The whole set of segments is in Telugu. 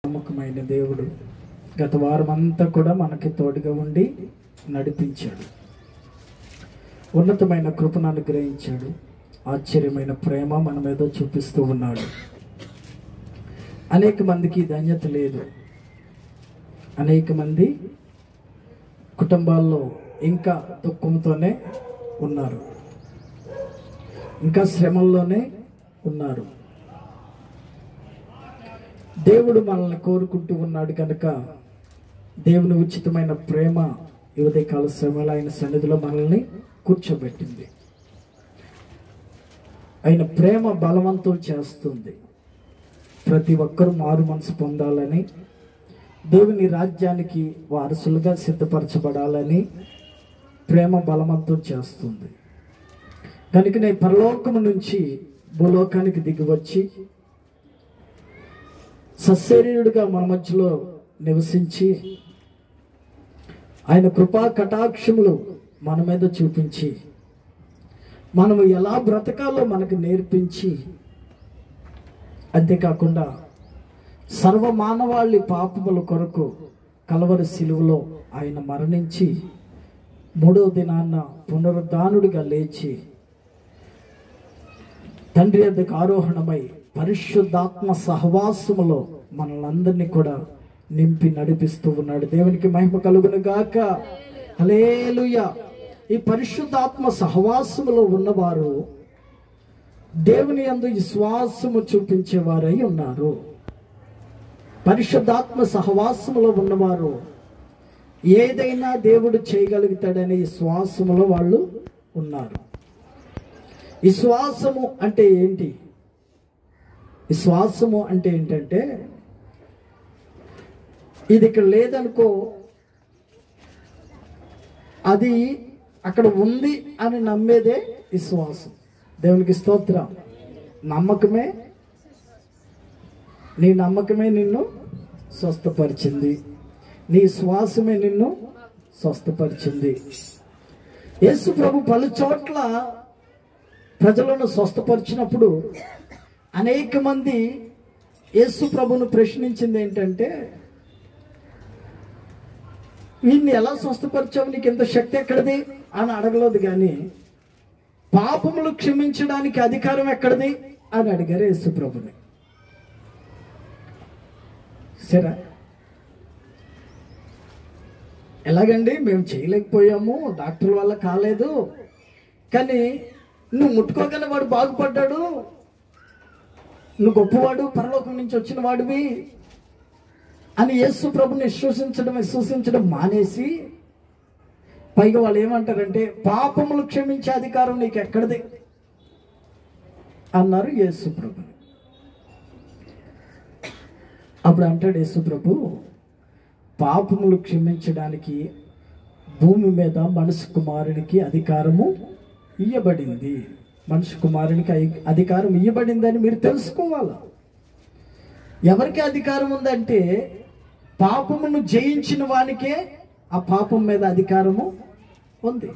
నమ్మకమైన దేవుడు గత వారం అంతా కూడా మనకి తోడుగా ఉండి నడిపించాడు ఉన్నతమైన కృపను అనుగ్రహించాడు ఆశ్చర్యమైన ప్రేమ మన మీద చూపిస్తూ ఉన్నాడు అనేక మందికి ఈ ధన్యత లేదు అనేక మంది కుటుంబాల్లో ఇంకా దుఃఖంతోనే ఉన్నారు ఇంకా శ్రమల్లోనే ఉన్నారు దేవుడు మనల్ని కోరుకుంటూ ఉన్నాడు కనుక దేవుని ఉచితమైన ప్రేమ ఈ ఉదయకాల శ్రమలు ఆయన సన్నిధిలో మనల్ని కూర్చోబెట్టింది ఆయన ప్రేమ బలవంతం చేస్తుంది ప్రతి ఒక్కరూ మారు మనసు పొందాలని దేవుని రాజ్యానికి వారసులుగా సిద్ధపరచబడాలని ప్రేమ బలవంతం చేస్తుంది కనుక నేను పరలోకము నుంచి భూలోకానికి దిగి వచ్చి సశరీరుడిగా మన మధ్యలో నివసించి ఆయన కృపా కటాక్షములు మన మీద చూపించి మనము ఎలా బ్రతకాలో మనకు నేర్పించి అంతేకాకుండా సర్వ మానవాళి పాపముల కొరకు కలవరి శిలువలో ఆయన మరణించి మూడో దినాన్న పునరుద్ధానుడిగా లేచి తండ్రి వద్దకు ఆరోహణమై పరిశుద్ధాత్మ సహవాసములో మనల్ని కూడా నింపి నడిపిస్తూ ఉన్నాడు దేవునికి మహిమ కలుగును గాక హలేలుయ ఈ పరిశుద్ధాత్మ సహవాసములో ఉన్నవారు దేవుని యందు విశ్వాసము చూపించేవారై ఉన్నారు పరిశుద్ధాత్మ సహవాసములో ఉన్నవారు ఏదైనా దేవుడు చేయగలుగుతాడనే విశ్వాసములో వాళ్ళు ఉన్నారు విశ్వాసము అంటే ఏంటి విశ్వాసము అంటే ఏంటంటే ఇది ఇక్కడ లేదనుకో అది అక్కడ ఉంది అని నమ్మేదే విశ్వాసం దేవునికి స్తోత్రం నమ్మకమే నీ నమ్మకమే నిన్ను స్వస్థపరిచింది నీ శ్వాసమే నిన్ను స్వస్థపరిచింది యేసు ప్రభు పలు చోట్ల ప్రజలను స్వస్థపరిచినప్పుడు అనేక మంది యేసు ప్రభును ప్రశ్నించింది ఏంటంటే వీడిని ఎలా స్వస్థపరిచావు నీకు ఇంత శక్తి ఎక్కడిది అని అడగలేదు కానీ పాపములు క్షమించడానికి అధికారం ఎక్కడిది అని అడిగారు యేసు ప్రభుని సరే ఎలాగండి మేము చేయలేకపోయాము డాక్టర్ వల్ల కాలేదు కానీ నువ్వు ముట్టుకోగానే వాడు బాగుపడ్డాడు నువ్వు గొప్పవాడు పరలోకం నుంచి వచ్చిన వాడివి అని యేసు ప్రభుని విశ్వసించడం విశ్వసించడం మానేసి పైగా వాళ్ళు ఏమంటారంటే పాపములు క్షమించే అధికారం నీకు ఎక్కడిది అన్నారు యేసు ప్రభుని అప్పుడు అంటాడు యేసు ప్రభు పాపములు క్షమించడానికి భూమి మీద మనుషు కుమారునికి అధికారము ఇయ్యబడింది మనుషు కుమారునికి అయి- అధికారం ఇయ్యబడిందని మీరు తెలుసుకోవాలా ఎవరికి అధికారం ఉందంటే పాపమును జయించిన వానికే ఆ పాపం మీద అధికారము ఉంది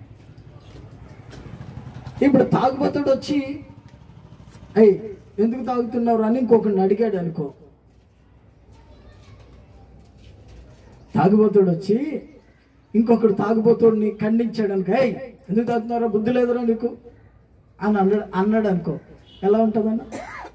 ఇప్పుడు తాగుబోతుడు వచ్చి అయ్యి ఎందుకు తాగుతున్నారు అని ఇంకొకరిని అడిగాడు అనుకో తాగుబోతుడు వచ్చి ఇంకొకడు తాగుబోతుడిని ఖండించాడు అనుకో "ఏయ్, ఎందుకు తాగుతున్నారో బుద్ధి లేదురా నీకు అని అన్నాడు అన్నాడు అనుకో ఎలా ఉంటుందన్న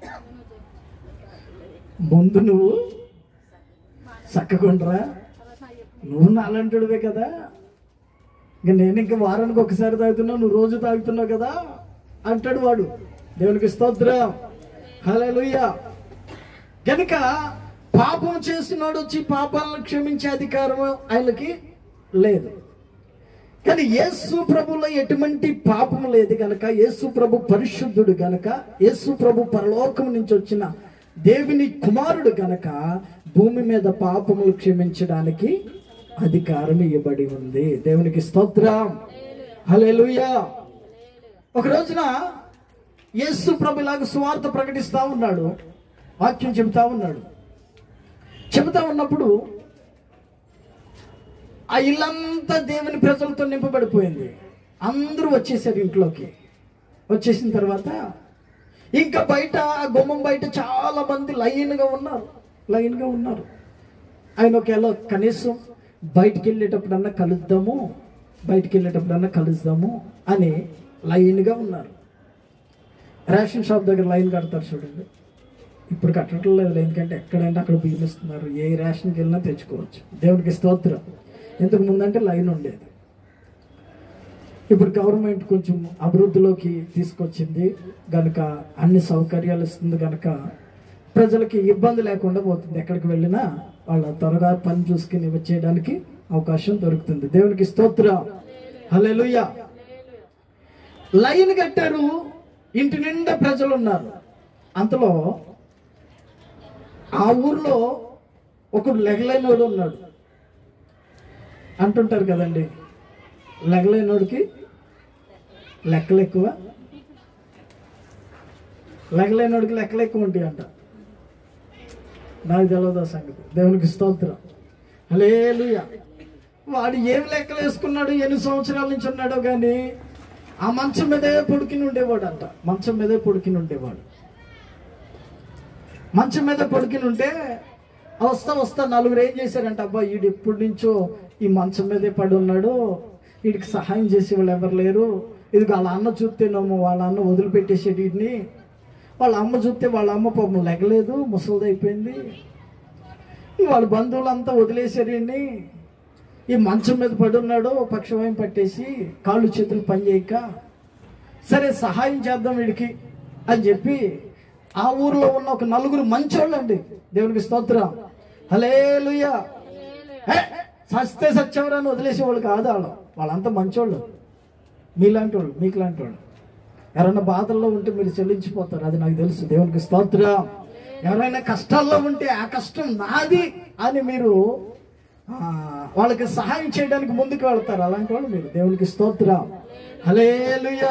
ముందు నువ్వు చక్కకుండరా నువ్వు నాలంటుడివే కదా ఇంక నేను ఇంక వారానికి ఒకసారి తాగుతున్నావు నువ్వు రోజు తాగుతున్నావు కదా అంటాడు వాడు దేవునికి స్తోత్రం హల్లెలూయా కనుక పాపం చేస్తున్నాడు వచ్చి పాపాలను క్షమించే అధికారం ఆయనకి లేదు కానీ యేసు ప్రభులో ఎటువంటి పాపం లేదు గనక యేసు ప్రభు పరిశుద్ధుడు గనక యేసు ప్రభు పరలోకం నుంచి వచ్చిన దేవుని కుమారుడు గనక భూమి మీద పాపములు క్షమించడానికి అధికారం ఇవ్వబడి ఉంది దేవునికి స్తోత్రం హల్లెలూయా ఒక రోజున యేసు ప్రభు ఇలాగ సువార్త ప్రకటిస్తా ఉన్నాడు వాక్యం చెబుతా ఉన్నాడు చెబుతా ఉన్నప్పుడు ఆ ఇల్లంతా దేవుని ప్రజలతో నింపబడిపోయింది అందరూ వచ్చేసారు ఇంట్లోకి వచ్చేసిన తర్వాత ఇంకా బయట ఆ గుమ్మం బయట చాలా మంది లైన్గా ఉన్నారు లైన్గా ఉన్నారు ఆయన ఒకవేళ కనీసం బయటికి వెళ్ళేటప్పుడన్నా కలుద్దాము బయటికి వెళ్ళేటప్పుడన్నా కలుద్దాము అని లైన్గా ఉన్నారు రేషన్ షాప్ దగ్గర లైన్ కడతారు చూడండి ఇప్పుడు కట్టడం లేదు ఎందుకంటే ఎక్కడంటే అక్కడ బియ్యం ఇస్తున్నారు ఏ రేషన్కి వెళ్ళినా తెచ్చుకోవచ్చు దేవుడికి స్తోత్రం ఇంతకు ముందంటే లైన్ ఉండేది ఇప్పుడు గవర్నమెంట్ కొంచెం అభివృద్ధిలోకి తీసుకొచ్చింది గనుక అన్ని సౌకర్యాలు ఇస్తుంది గనుక ప్రజలకి ఇబ్బంది లేకుండా పోతుంది ఎక్కడికి వెళ్ళినా వాళ్ళ త్వరగా పని చూసుకుని వచ్చేయడానికి అవకాశం దొరుకుతుంది దేవునికి స్తోత్రం హల్లెలూయా లైన్ కట్టారు ఇంటి నిండా ప్రజలు ఉన్నారు అంతలో ఆ ఊర్లో ఒకడు లెగలేనోడు ఉన్నాడు అంటుంటారు కదండి లెగలేనోడికి లెక్కలు ఎక్కువ లెగలేనోడికి లెక్కలు ఎక్కువ ఉంటాయి అంట నాకు తెలియదు ఆ సంగతి దేవునికి స్తోత్రం హల్లెలూయా వాడు ఏం లెక్కలు వేసుకున్నాడు ఎన్ని సంవత్సరాల నుంచి ఉన్నాడో కానీ ఆ మంచం మీదే పొడికిని ఉండేవాడు అంట మంచం మీదే పొడికిని ఉండేవాడు మంచం మీద పడుకుని ఉంటే "ఆ వస్తా వస్తా నలుగురు ఏం చేశారంట అబ్బా వీడు ఎప్పటి నుంచో ఈ మంచం మీదే పడి ఉన్నాడు వీడికి సహాయం చేసే వాళ్ళు ఎవరు లేరు ఇది వాళ్ళ అన్న చూస్తేనేమో వాళ్ళ అన్న వదిలిపెట్టేసాడు వీడిని వాళ్ళ అమ్మ చూస్తే వాళ్ళ అమ్మ పాపం లెగలేదు ముసలిదైపోయింది వాళ్ళ బంధువులంతా వదిలేశారు వీడిని ఈ మంచం మీద పడి ఉన్నాడు పక్షవాయం పట్టేసి కాళ్ళు చేతులు పని చేయక సరే సహాయం చేద్దాం వీడికి అని చెప్పి ఆ ఊర్లో ఉన్న ఒక నలుగురు మంచోళ్ళు అండి దేవునికి స్తోత్రం హలేలుయా సస్తే సత్యవరాన్ని వదిలేసే వాళ్ళు కాదు వాళ్ళు వాళ్ళంతా మంచోళ్ళు మీలాంటి వాళ్ళు మీకు లాంటి వాళ్ళు ఎవరైనా బాధల్లో ఉంటే మీరు చెల్లించిపోతారు అది నాకు తెలుసు దేవునికి స్తోత్రం ఎవరైనా కష్టాల్లో ఉంటే ఆ కష్టం నాది అని మీరు ఆ, వాళ్ళకి సహాయం చేయడానికి ముందుకు వెళ్తారు అలాంటి వాళ్ళు మీరు దేవునికి స్తోత్రం హలేలుయా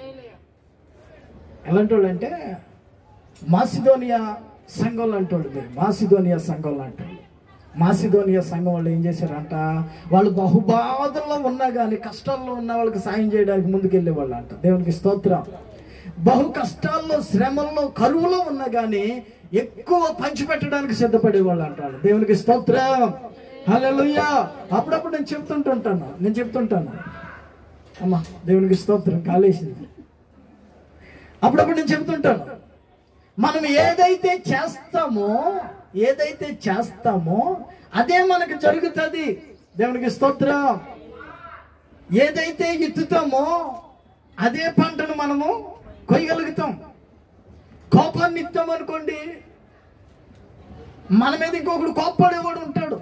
ఎలాంటి వాళ్ళు అంటే మాసిదోనియా సంఘం లాంటి వాళ్ళు మీరు మాసిదోనియా సంఘం లాంటి వాళ్ళు మాసిదోనియా సంఘం వాళ్ళు ఏం చేశారంట వాళ్ళు బహుబాధల్లో ఉన్నా కానీ కష్టాల్లో ఉన్న వాళ్ళకి సాయం చేయడానికి ముందుకు వెళ్ళేవాళ్ళు అంట దేవునికి స్తోత్రం బహు కష్టాల్లో శ్రమల్లో కరువులో ఉన్నా కానీ ఎక్కువ పంచిపెట్టడానికి సిద్ధపడేవాళ్ళు అంటాడు దేవునికి స్తోత్రం హల్లెలూయా అప్పుడప్పుడు నేను చెప్తుంటుంటాను నేను చెప్తుంటాను అమ్మా దేవునికి స్తోత్రం కాలేసింది అప్పుడప్పుడు నేను చెప్తుంటాను మనం ఏదైతే చేస్తామో ఏదైతే చేస్తామో అదే మనకు జరుగుతుంది దేవునికి స్తోత్రం ఏదైతే ఎత్తుతామో అదే పంటను మనము కొయ్యగలుగుతాం కోపాన్ని ఇస్తాం అనుకోండి మన మీద ఇంకొకడు కోప్పడేవాడు ఉంటాడు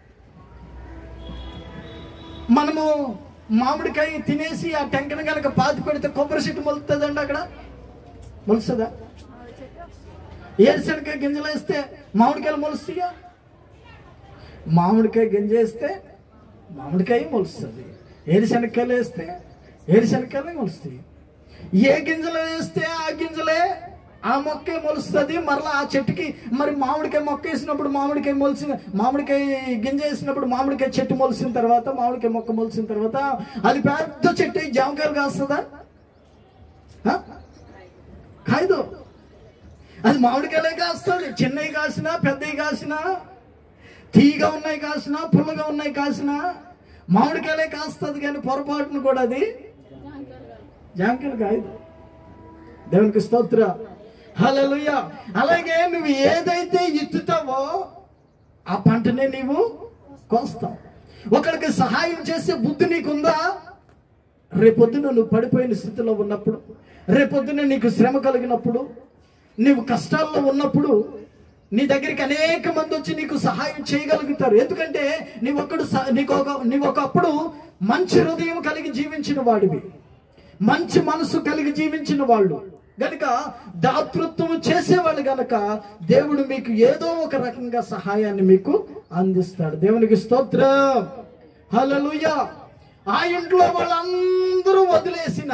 మనము మామిడికాయ తినేసి ఆ టెంకన కనుక పాతి పెడితే కొబ్బరి చెట్టు మొలుతుందండి అక్కడ మొలుస్తుందా ఏరుశనకాయ గింజలు వేస్తే మామిడికాయలు మొలుస్తాయా మామిడికాయ గింజ వేస్తే మామిడికాయ మొలుస్తుంది ఏరుశనక్కాయలు వేస్తే ఏరుశనక్కాయలే మొలుస్తాయి ఏ గింజలు వేస్తే ఆ గింజలే ఆ మొక్కే మొలుస్తుంది మరలా ఆ చెట్టుకి మరి మామిడికాయ మొక్క వేసినప్పుడు మామిడికాయ మొలిసిన మామిడికాయ గింజ వేసినప్పుడు మామిడికాయ చెట్టు మొలిసిన తర్వాత మామిడికాయ మొక్క మొలిసిన తర్వాత అది పెద్ద చెట్టు అయి జామకాయలు కాస్తుందా ఆ? కాయదు అది మామిడికాయలే కాస్తుంది చిన్నవి కాసినా పెద్దవి కాసినా తీగా ఉన్నాయి కాసినా పుల్లగా ఉన్నాయి కాసినా మామిడికాయలే కాస్తుంది కానీ పొరపాటును కూడా అది జాంకాయలు కాయదు దేవునికి స్తోత్ర హల్లెలూయా అలాగే నువ్వు ఏదైతే ఎత్తుతావో ఆ పంటనే నీవు కోస్తావు ఒకరికి సహాయం చేసే బుద్ధి నీకుందా రేపొద్దున నువ్వు పడిపోయిన స్థితిలో ఉన్నప్పుడు రేపొద్దున నీకు శ్రమ కలిగినప్పుడు నీవు కష్టాల్లో ఉన్నప్పుడు నీ దగ్గరికి అనేక మంది వచ్చి నీకు సహాయం చేయగలుగుతారు ఎందుకంటే నీవొక్కడు స- నీకు ఒక నీవు ఒకప్పుడు మంచి హృదయం కలిగి జీవించిన వాడివి మంచి మనసు కలిగి జీవించిన వాళ్ళు గనుక దాతృత్వం చేసేవాళ్ళు గనక దేవుడు మీకు ఏదో ఒక రకంగా సహాయాన్ని మీకు అందిస్తాడు దేవునికి స్తోత్రం హల్లెలూయా ఆ ఇంట్లో వాళ్ళందరూ వదిలేసిన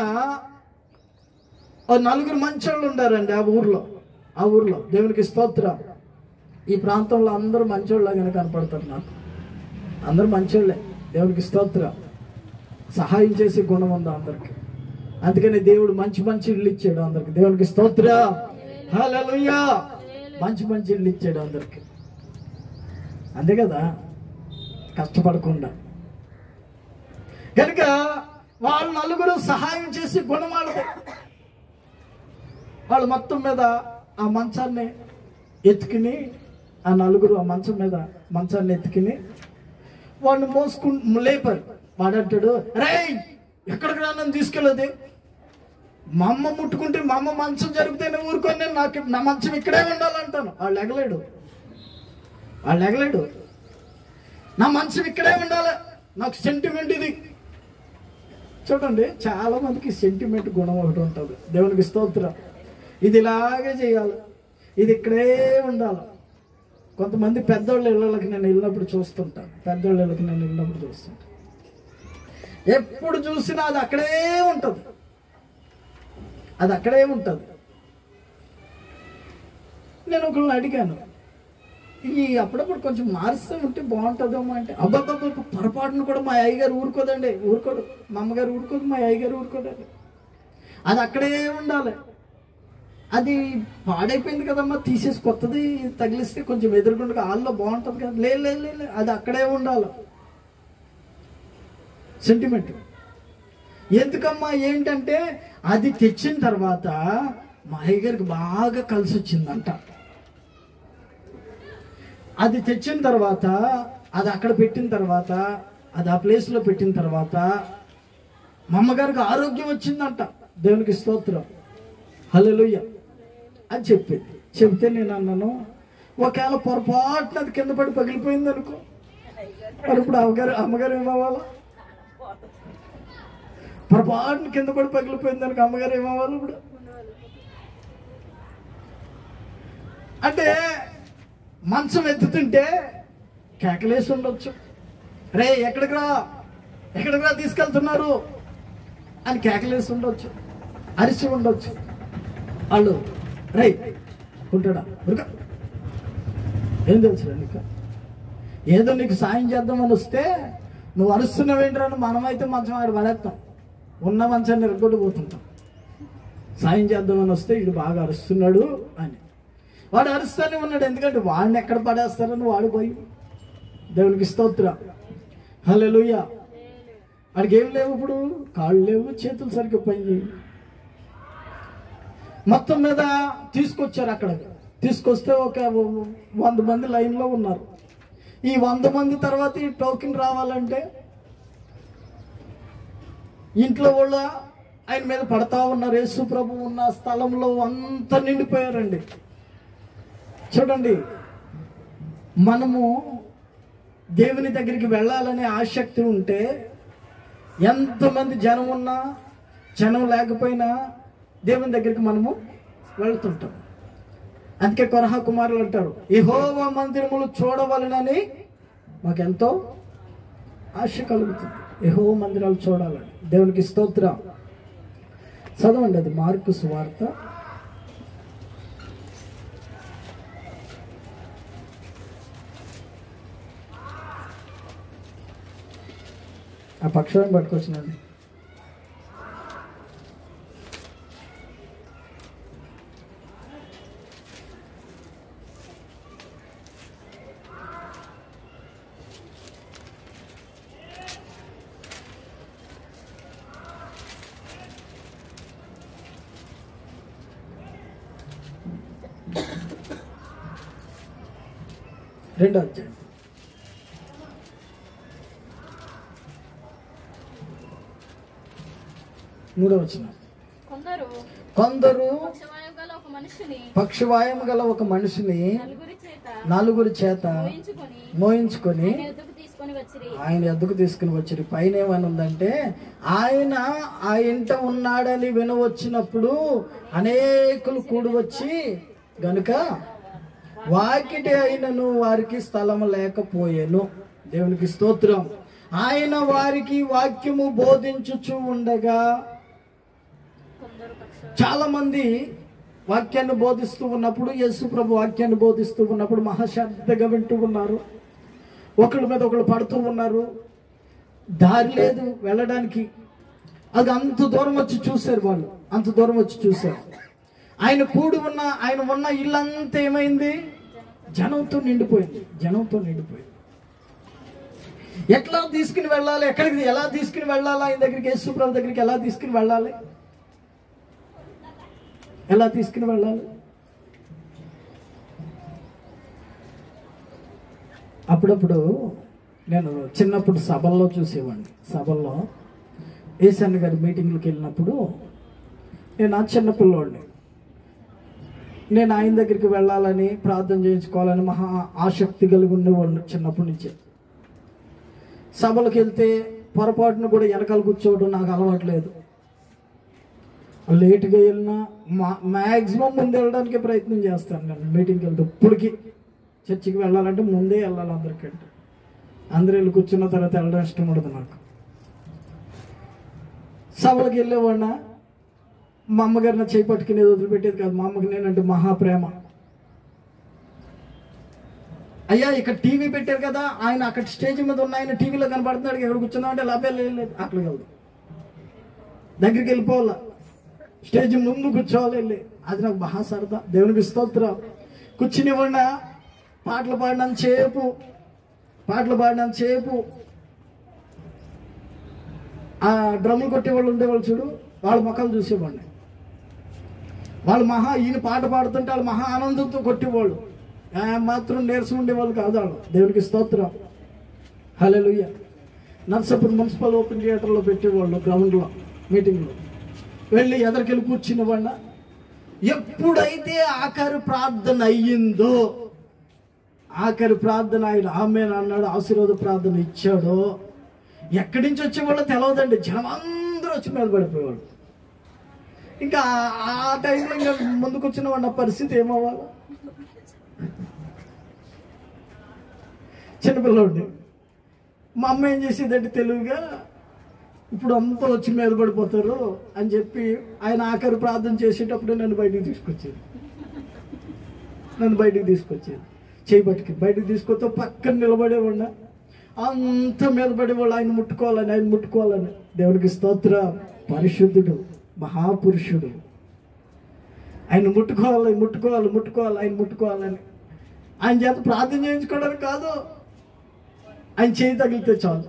ఓ నలుగురు మంచోళ్ళు ఉండారండి ఆ ఊర్లో ఆ ఊర్లో దేవునికి స్తోత్రం ఈ ప్రాంతంలో అందరూ మంచోళ్ళగానే కనపడతారు నాకు అందరూ మంచోళ్ళే దేవునికి స్తోత్రం సహాయం చేసే గుణం ఉంది అందరికి అందుకని దేవుడు మంచి మంచి ఇల్లు ఇచ్చాడు అందరికి దేవునికి స్తోత్రం హల్లెలూయా మంచి మంచి ఇల్లు ఇచ్చాడు అందరికి అంతే కదా కష్టపడకుండా కనుక వాళ్ళు నలుగురు సహాయం చేసి గుణమాడదు వాళ్ళు మొత్తం మీద ఆ మంచాన్ని ఎత్తుకుని ఆ నలుగురు ఆ మంచం మీద మంచాన్ని ఎత్తుకుని వాడిని మోసుకు లేపారు వాడంటాడు రేయ్ ఎక్కడికి రా నన్ను తీసుకెళ్ళదు మా అమ్మ ముట్టుకుంటే మా అమ్మ మంచం జరిగితేనే ఊరుకొని నేను నాకు నా మంచం ఇక్కడే ఉండాలంటాను వాళ్ళు ఎగలేడు వాళ్ళు ఎగలేడు నా మంచం ఇక్కడే ఉండాలి నాకు సెంటిమెంట్ ఇది చూడండి చాలా మందికి సెంటిమెంట్ గుణం ఒకటి ఉంటుంది దేవునికి స్తోత్రం ఇది ఇలాగే చేయాలి ఇది ఇక్కడే ఉండాలి కొంతమంది పెద్దోళ్ళ ఇళ్ళకి నేను వెళ్ళినప్పుడు చూస్తుంటాను పెద్దోళ్ళ ఇళ్ళకి నేను వెళ్ళినప్పుడు చూస్తుంటాను ఎప్పుడు చూసినా అది అక్కడే ఉంటుంది అది అక్కడే ఉంటుంది నేను ఒకళ్ళని అడిగాను ఈ అప్పుడప్పుడు కొంచెం మారుస్తూ ఉంటే బాగుంటుందేమో అంటే అబ్బాబ్బా పొరపాటును కూడా మా అయ్యగారు ఊరుకోదండి ఊరుకోడు మా అమ్మగారు ఊరుకోదు మా అయ్యగారు ఊరుకోదండి అది అక్కడే ఉండాలి అది పాడైపోయింది కదమ్మా తీసేసి కొత్తది తగిలిస్తే కొంచెం ఎదురుకుండా హాల్లో బాగుంటుంది కదా లేదు లేదు లేదు అది అక్కడే ఉండాలి సెంటిమెంట్ ఎందుకమ్మా ఏంటంటే అది తెచ్చిన తర్వాత మా అయ్యగారికి బాగా కలిసి వచ్చిందంట అది తెచ్చిన తర్వాత అది అక్కడ పెట్టిన తర్వాత అది ఆ ప్లేస్లో పెట్టిన తర్వాత మా అమ్మగారికి ఆరోగ్యం వచ్చిందంట దేవునికి స్తోత్రం హల్లెలూయా అని చెప్పింది చెప్తే నేను అన్నాను ఒకవేళ పొరపాటున అది కింద పడి పగిలిపోయింది అనుకో మరి ఇప్పుడు అమ్మగారు అమ్మగారు ఏమవ్వాలా పొరపాటున కింద పడి పగిలిపోయింది అనుకో అమ్మగారు ఏమవ్వాలి ఇప్పుడు అంటే మంచం ఎత్తుతుంటే కేకలేసి ఉండొచ్చు రే ఎక్కడికి రా ఎక్కడికి రా తీసుకెళ్తున్నారు అని కేకలేసి ఉండొచ్చు అరిచి ఉండొచ్చు వాళ్ళు రే ఉంటాడా ఉరక ఏం తెలుసు నీకు ఏదో నీకు సాయం చేద్దామని వస్తే నువ్వు అరుస్తున్నావేంట్రా అని మనమైతే మంచం ఆడ పడేస్తాం ఉన్న మంచాన్ని ఎరగొట్టుకుపోతుంటాం సాయం చేద్దామని వస్తే ఇది బాగా అరుస్తున్నాడు అని వాడు అరుస్తూనే ఉన్నాడు ఎందుకంటే వాడిని ఎక్కడ పడేస్తారని వాడు పోయి దేవునికి స్తోత్రం హల్లెలూయా వాడికి ఏం లేవు ఇప్పుడు కాళ్ళు లేవు చేతులు సరిగ్గా పని చేయవు మొత్తం మీద తీసుకొచ్చారు అక్కడ తీసుకొస్తే ఒక వంద మంది లైన్లో ఉన్నారు ఈ వంద మంది తర్వాత ఈ టోకెన్ రావాలంటే ఇంట్లో వాళ్ళ ఆయన మీద పడతా ఉన్నారు యేసు ప్రభు ఉన్న స్థలంలో అంతా నిండిపోయారండి చూడండి మనము దేవుని దగ్గరికి వెళ్ళాలనే ఆసక్తి ఉంటే ఎంతమంది జనం ఉన్నా జనం లేకపోయినా దేవుని దగ్గరికి మనము వెళ్తుంటాం అందుకే కొరహ కుమారులు అంటారు యెహోవా మందిరములు చూడవలనని మాకెంతో ఆశ కలుగుతుంది యెహోవ మందిరాలు చూడాలని దేవునికి స్తోత్రం చదవండి అది మార్కు సువార్త ఆ పక్షులను పట్టుకొచ్చినండి రెండో అధ్యాయం మూడో వచ్చిన కొందరు కొందరు పక్షవాయువు గల ఒక మనిషిని పక్షవాయం గల ఒక మనిషిని నలుగురి చేత నలుగురి చేత ఊహించుకొని మోయించుకొని ఆయన ఎద్దుకు తీసుకొని వచ్చిరి ఆయన ఎద్దుకు తీసుకుని వచ్చి పైన ఏమని ఉందంటే ఆయన ఆ ఇంట ఉన్నాడని వినవచ్చినప్పుడు అనేకులు కూడి వచ్చి గనుక వాకిటి అయినను వారికి స్థలం లేకపోయెను దేవునికి స్తోత్రం ఆయన వారికి వాక్యము బోధించుచు ఉండగా కొందరు పక్ష చాలా మంది వాక్యాన్ని బోధిస్తూ ఉన్నప్పుడు యేసు ప్రభు వాక్యాన్ని బోధిస్తూ ఉన్నప్పుడు మహాశ్రద్ధగా వింటూ ఉన్నారు ఒకళ్ళ మీద ఒకళ్ళు పడుతూ ఉన్నారు దారి లేదు వెళ్ళడానికి అది అంత దూరం వచ్చి చూశారు వాళ్ళు అంత దూరం వచ్చి చూశారు ఆయన కూడి ఉన్న ఆయన ఉన్న ఇల్లంతా ఏమైంది జనంతో నిండిపోయింది జనంతో నిండిపోయింది ఎట్లా తీసుకుని వెళ్ళాలి ఎక్కడికి ఎలా తీసుకుని వెళ్ళాలి ఆయన దగ్గరికి యేసుప్రభు దగ్గరికి ఎలా తీసుకుని వెళ్ళాలి ఎలా తీసుకుని వెళ్ళాలి అప్పుడప్పుడు నేను చిన్నప్పుడు సభల్లో చూసేవాడిని సభల్లో ఏసన్న గారి మీటింగ్లకు వెళ్ళినప్పుడు నేను ఆ చిన్న పిల్లోడిని నేను ఆయన దగ్గరికి వెళ్ళాలని ప్రార్థన చేయించుకోవాలని మహా ఆసక్తి కలిగి ఉండేవాడిని చిన్నప్పటి నుంచే సభలకు వెళ్తే పొరపాటును కూడా వెనకాల కూర్చోవడం నాకు అలవాట్లేదు లేట్గా వెళ్ళినా మా మ్యాక్సిమం ముందు వెళ్ళడానికి ప్రయత్నం చేస్తాను నేను మీటింగ్కి వెళ్తే ఇప్పటికి చర్చికి వెళ్ళాలంటే ముందే వెళ్ళాలి అందరికంటే అందరూ వెళ్ళి కూర్చున్న తర్వాత వెళ్ళడం ఇష్టం ఉండదు నాకు సభలకు వెళ్ళేవాడినా మా అమ్మగారు నా చేయి పట్టుకునేది వదిలిపెట్టేది కాదు మా అమ్మకి నేనంటే మహాప్రేమ అయ్యా ఇక్కడ టీవీ పెట్టారు కదా ఆయన అక్కడ స్టేజ్ మీద ఉన్న ఆయన టీవీలో కనబడుతున్నాడు ఎక్కడ కూర్చుందాం అంటే లాభే లేదు అక్కడికి వెళ్దాం దగ్గరికి వెళ్ళిపోవాలా స్టేజ్ ముందు కూర్చోవాలి వెళ్ళి అది నాకు మహా సరదా దేవునికి స్తోత్రం కూర్చునివ్వండి పాటలు పాడినంత సేపు పాటలు పాడినంత సేపు ఆ డ్రమ్ములు కొట్టేవాళ్ళు ఉండేవాళ్ళు చూడు వాళ్ళ ముఖాలు చూసేవాడిని వాళ్ళు మహా ఈయన పాట పాడుతుంటే వాళ్ళు మహా ఆనందంతో కొట్టేవాళ్ళు ఆ మాత్రం నీరసం ఉండేవాళ్ళు కాదు వాళ్ళు దేవునికి స్తోత్రం హల్లెలూయా నర్సాపూర్ మున్సిపల్ ఓపెన్ థియేటర్లో పెట్టేవాళ్ళు గ్రౌండ్లో మీటింగ్లో వెళ్ళి ఎదరికెళ్ళి కూర్చున్నవాళ్ళ ఎప్పుడైతే ఆఖరి ప్రార్థన అయ్యిందో ఆఖరి ప్రార్థన ఆయన ఆమె అన్నాడు ఆశీర్వాద ప్రార్థన ఇచ్చాడో ఎక్కడి నుంచి వచ్చేవాళ్ళో తెలవదండి జనం అందరూ వచ్చి మీద పడిపోయేవాళ్ళు ఇంకా ఆ- ఆ టైంలో ఇంకా ముందుకు వచ్చిన వాళ్ళ పరిస్థితి ఏమవ్వాలి చిన్నపిల్లోడిని మా అమ్మ ఏం చేసేదంటే తెలివిగా ఇప్పుడు అంతా వచ్చి మీద పడిపోతారు అని చెప్పి ఆయన ఆఖరి ప్రార్థన చేసేటప్పుడు నన్ను బయటికి తీసుకొచ్చేది నన్ను బయటికి తీసుకొచ్చేది చేయి పట్టుకి బయటికి తీసుకొస్తే పక్కన నిలబడేవాడిన అంత మీద పడేవాళ్ళు ఆయన ముట్టుకోవాలని ఆయన ముట్టుకోవాలని దేవునికి స్తోత్ర పరిశుద్ధుడు మహాపురుషుడు ఆయన ముట్టుకోవాలి ముట్టుకోవాలి ముట్టుకోవాలి ఆయన ముట్టుకోవాలని ఆయన చేత ప్రార్థన చేయించుకోవడానికి కాదు ఆయన చేయి తగిలితే చాలు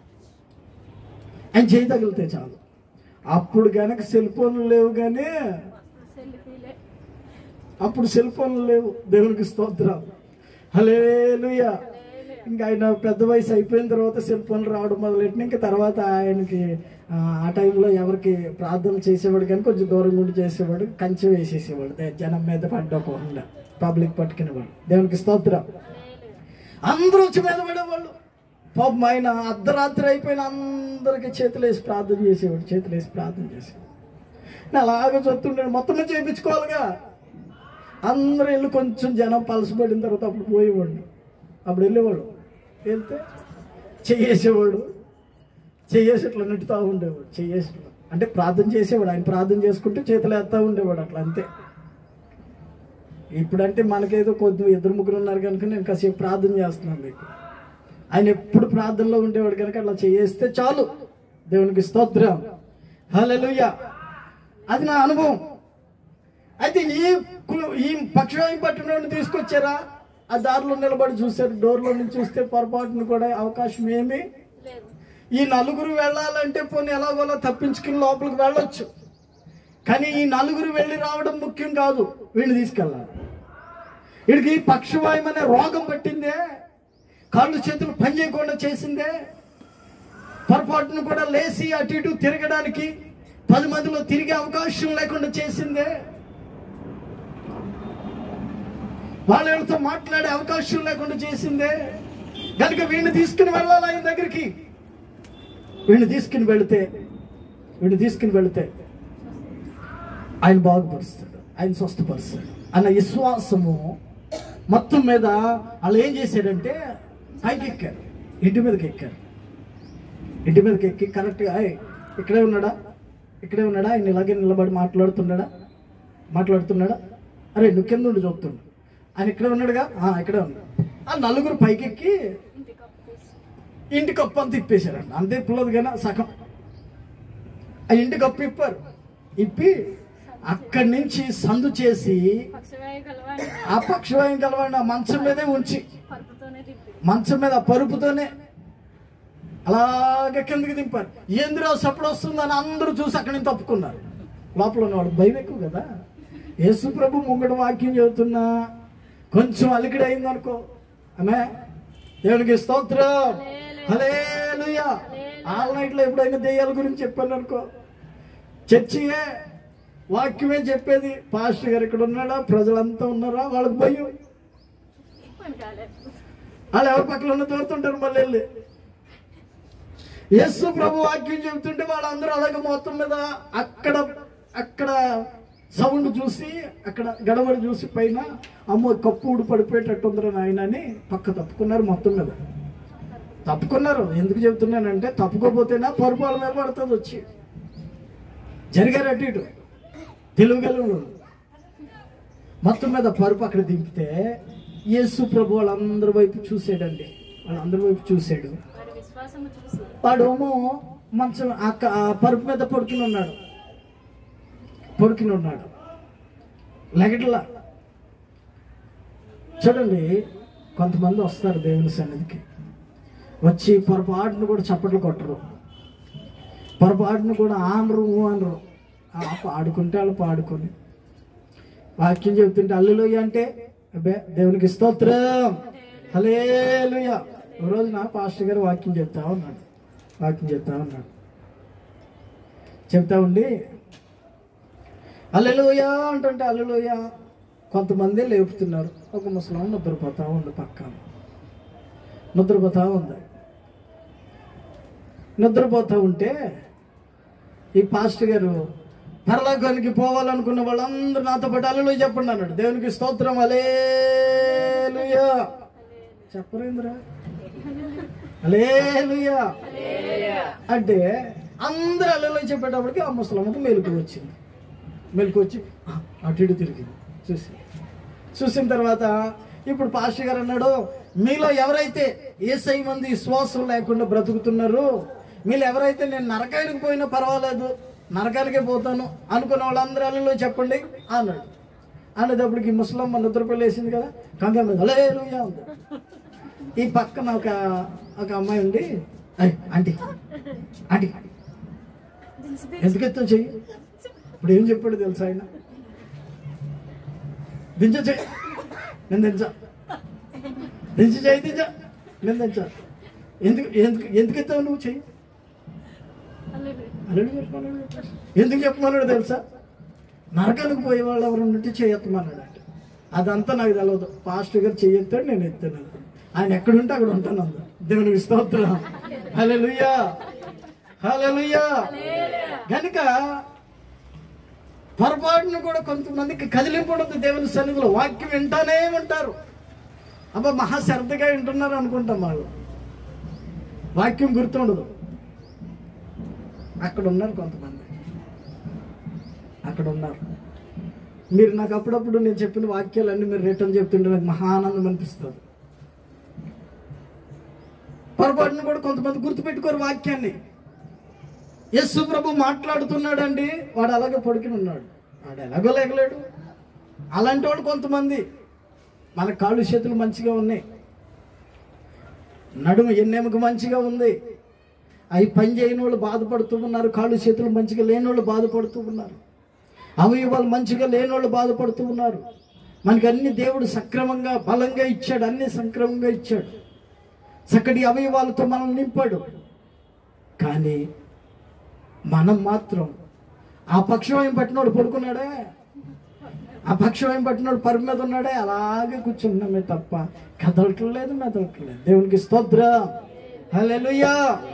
ఆయన చేయి తగిలితే చాలు అప్పుడు కనుక సెల్ ఫోన్లు లేవు కానీ సెల్ఫీలే అప్పుడు సెల్ ఫోన్లు లేవు దేవునికి స్తోత్రం హలేలుయా ఇంకా ఆయన పెద్ద వయసు అయిపోయిన తర్వాత సెల్ ఫోన్లు రావడం మొదలెట్టిన ఇంకా తర్వాత ఆయనకి ఆ, ఆ టైంలో ఎవరికి ప్రార్థన చేసేవాడు కానీ కొంచెం దూరం ఉండి చేసేవాడు కంచె వేసేసేవాడు దే- జనం మీద పడ్డకుండా పబ్లిక్ పట్టుకునేవాడు దేవునికి స్తోత్రం అందరూ వచ్చి మీద పడేవాళ్ళు పాపం ఆయన అర్ధరాత్రి అయిపోయిన అందరికి చేతులు వేసి ప్రార్థన చేసేవాడు చేతులు వేసి ప్రార్థన చేసేవాడు నేను అలాగే చూస్తుండే మొత్తం చేయించుకోవాలిగా అందరూ వెళ్ళి కొంచెం జనం పలసపడిన తర్వాత అప్పుడు పోయేవాడు అప్పుడు వెళ్ళేవాడు వెళ్తే చెయ్యేసేవాడు చెయ్యేసి ఇట్లా నెట్టుతూ ఉండేవాడు చెయ్యేసి ఇట్లా. అంటే ప్రార్థన చేసేవాడు ఆయన ప్రార్థన చేసుకుంటే చేతులు వేస్తూ ఉండేవాడు అట్లా అంతే ఇప్పుడంటే మనకేదో కొద్ది ఇద్దరు ముగ్గురు ఉన్నారు కనుక నేను కాసేపు ప్రార్థన చేస్తున్నాను మీకు ఆయన ఎప్పుడు ప్రార్థనలో ఉండేవాడు కనుక అట్లా చేస్తే చాలు దేవునికి స్తోత్రం హల్లెలూయా అది నా అనుభవం అయితే ఈ కు- ఈ పక్షవాయు పట్టణం తీసుకొచ్చారా ఆ దారిలో నిలబడి చూశారు డోర్లో నుంచి చూస్తే పొరపాటును కూడా అవకాశం ఏమీ లేదు ఈ నలుగురు వెళ్ళాలంటే పోనీ ఎలాగోలా తప్పించుకుని లోపలికి వెళ్ళొచ్చు కానీ ఈ నలుగురు వెళ్ళి రావడం ముఖ్యం కాదు వీడిని తీసుకెళ్ళాలి వీడికి పక్షవాయం అనే రోగం పట్టిందే కాళ్ళు చేతులు పని చేయకుండా చేసిందే పొరపాటును కూడా లేచి అటు ఇటు తిరగడానికి పది మందిలో తిరిగే అవకాశం లేకుండా చేసిందే వాళ్ళతో మాట్లాడే అవకాశం లేకుండా చేసిందే కనుక వీడిని తీసుకుని వెళ్ళాలి ఆయన దగ్గరికి వీడిని తీసుకుని వెళితే వీడిని తీసుకుని వెళితే ఆయన బాగుపరుస్తాడు ఆయన స్వస్థపరుస్తాడు అన్న విశ్వాసము మొత్తం మీద వాళ్ళు ఏం చేశాడంటే పైకి ఎక్కారు ఇంటి మీదకి ఎక్కారు ఇంటి మీదకి ఎక్కి కరెక్ట్గా "ఏయ్, ఇక్కడే ఉన్నాడా ఇక్కడే ఉన్నాడా ఆయన ఇలాగే నిలబడి మాట్లాడుతున్నాడా మాట్లాడుతున్నాడా అరే నువ్వు కింద ఉండి చూపుతుండు ఆయన ఇక్కడే ఉన్నాడుగా "ఆ, ఇక్కడే ఉన్నాడు ఆ నలుగురు పైకెక్కి ఇంటికి అప్పేసి ఇంటి కప్పు అంతా ఇప్పేశారండి అంతే ఇప్పలేదు కానీ సగం ఆ ఇంటి కప్పు ఇప్పారు ఇప్పి అక్కడి నుంచి సందు చేసి పక్షవాయు కలవాడిని ఆ పక్షవాయం కలవండి ఆ మంచం మీదే ఉంచి పరుపుతోనే తిప్పి మంచం మీద ఆ పరుపుతోనే అలాగే కిందకి దింపారు ఏందిరో సప్పుడు వస్తుందని అందరూ చూసి అక్కడి నుంచి తప్పుకున్నారు లోపల ఉన్నవాడు భయం ఎక్కువ కదా యేసు ప్రభు ముంగడు వాక్యం చెబుతున్నా కొంచెం అలికిడి అయింది అనుకో ఆమె దేవునికి స్తోత్రం హల్లెలూయా ఆల్ నైట్లో ఎప్పుడైనా దెయ్యాల గురించి చెప్పాను అనుకో చర్చియే వాక్యమే చెప్పేది పాస్టర్ గారు ఇక్కడ ఉన్నాడా ప్రజలంతా ఉన్నారా వాళ్ళకి భయం పని కాలేదు వాళ్ళు ఎవరి పక్కన ఉన్న తోరుతుంటారు మళ్ళీ వెళ్ళి యేసు ప్రభు వాక్యం చెబుతుంటే వాళ్ళందరూ అలాగే మొత్తం మీద అక్కడ అక్కడ సౌండ్ చూసి అక్కడ గడబడి చూసి పైన అమ్మో కప్పు ఊడి పడిపోయేటట్టు ఉందిరా నాయన అని పక్క తప్పుకున్నారు మొత్తం మీద తప్పుకున్నారు ఎందుకు చెబుతున్నానంటే తప్పుకోపోతేనా పరుపాల మీద పడుతుంది వచ్చి జరిగారు అటు ఇటు తెలుగుగలు మొత్తం మీద పరుపు అక్కడ దింపితే యేసు ప్రభు వాళ్ళందరి వైపు చూసాడండి వాళ్ళందరి వైపు చూశాడు వారి విశ్వాసము చూసి వాడేమో మంచం ఆ క- ఆ పరుపు మీద పడుకుని ఉన్నాడు పడుకుని ఉన్నాడు లెగట్లా చూడండి కొంతమంది వస్తారు దేవుని సన్నిధికి వచ్చి పొరపాటును కూడా చప్పట్లు కొట్టరు పొరపాటును కూడా ఆనరు ఊ అనరు ఆ పాడుకుంటే వాళ్ళు పాడుకొని వాక్యం చెబుతుంటే అల్లులోయ అంటే అబ్బే దేవునికి స్తోత్రం హలేలుయ ఒక రోజు నా పాస్టర్ గారు వాక్యం చెప్తా ఉన్నాడు వాక్యం చెప్తా ఉన్నాడు చెప్తా ఉండి అల్లెలుయ అంటుంటే అల్లెలుయ కొంతమంది లేపుతున్నారు ఒక ముసలం నిద్రపోతా ఉంది పక్కన నిద్రపోతా ఉంది నిద్రపోతా ఉంటే ఈ పాస్టర్ గారు పరలోకానికి పోవాలనుకున్న వాళ్ళందరూ నాతో పాటు అల్లులు చెప్పండి అన్నాడు దేవునికి స్తోత్రం అలేలుయా చెప్పరేంద్రా అలేలుయా అంటే అందరూ అల్లెలు చెప్పేటప్పటికి ఆ ముసలమ్మకి మెలకు వచ్చింది మెలకు వచ్చి "ఆ, అటు ఇటు తిరిగింది చూసి చూసిన తర్వాత ఇప్పుడు పాస్టర్ గారు అన్నాడు మీలో ఎవరైతే ఏసై మంది విశ్వాసం లేకుండా బ్రతుకుతున్నారు మీరు ఎవరైతే నేను నరకానికి పోయినా పర్వాలేదు నరకానికే పోతాను అనుకున్న వాళ్ళందరూ అల్లలో చెప్పండి అన్నాడు అనేటప్పటికి ముసలమ్మ నిద్రపల్లి వేసింది కదా కంగారు మీద "హల్లెలూయా" ఉంది ఈ పక్కన ఒక ఒక అమ్మాయి ఉంది "అయ్, ఆంటీ ఆంటీ ఎందుకు ఎత్తావు చెయ్యి ఇప్పుడు ఏం చెప్పాడు తెలుసా ఆయన దించ చెయ్యి నేను దించా దించి చెయ్యి దించా నేను దించా ఎందుకు ఎందుకు ఎందుకు ఎత్తావు నువ్వు చెయ్యి హల్లెలూయా. అల్లుడు చెప్పమన్నాడు ఎందుకు చెప్పమన్నాడు తెలుసా నరకానికి పోయే వాళ్ళు ఎవరు ఉంటే చేయెత్తమన్నాడు అంటే అదంతా నాకు తెలియదు పాస్టర్ గారు చెయ్యెత్తాడు నేను ఎత్తాను అంతే. ఆయన ఎక్కడుంటే అక్కడ ఉంటాను అందు దేవునికి స్తోత్రం హల్లెలూయా హల్లెలూయా కనుక పొరపాటును కూడా కొంతమందికి కదిలింపు ఉండదు దేవుని సన్నిధిలో వాక్యం వింటానే ఉంటారు అబ్బా మహా శ్రద్ధగా వింటున్నారు అనుకుంటాం వాళ్ళు వాక్యం గుర్తుండదు అక్కడ ఉన్నారు కొంతమంది అక్కడ ఉన్నారు మీరు నాకు అప్పుడప్పుడు నేను చెప్పిన వాక్యాలన్నీ మీరు రిటర్న్ చెప్తుంటే నాకు మహా ఆనందం అనిపిస్తుంది పొరపాటును కూడా కొంతమంది గుర్తుపెట్టుకోరు వాక్యాన్ని యస్సు ప్రభు మాట్లాడుతున్నాడండి వాడు అలాగే పడుకుని ఉన్నాడు వాడు ఎలాగో లేగలేడు అలాంటి వాడు కొంతమంది మన కాళ్ళు చేతులు మంచిగా ఉన్నాయి నడుము ఎన్నెముక మంచిగా ఉంది అవి పని చేయని వాళ్ళు బాధపడుతూ ఉన్నారు కాళ్ళు చేతులు మంచిగా లేని వాళ్ళు బాధపడుతూ ఉన్నారు అవయవాలు మంచిగా లేని వాళ్ళు బాధపడుతూ ఉన్నారు మనకి అన్ని దేవుడు సక్రమంగా బలంగా ఇచ్చాడు అన్ని సక్రమంగా ఇచ్చాడు చక్కటి అవయవాలతో మనం నింపాడు కానీ మనం మాత్రం ఆ పక్షం పట్టినోడు పడుకున్నాడే ఆ పక్షం పట్టినోడు పరుపు మీద ఉన్నాడే అలాగే కూర్చున్నామే తప్ప కదలట్లేదు మెదలట్లేదు దేవునికి స్తోత్ర హల్లెలూయా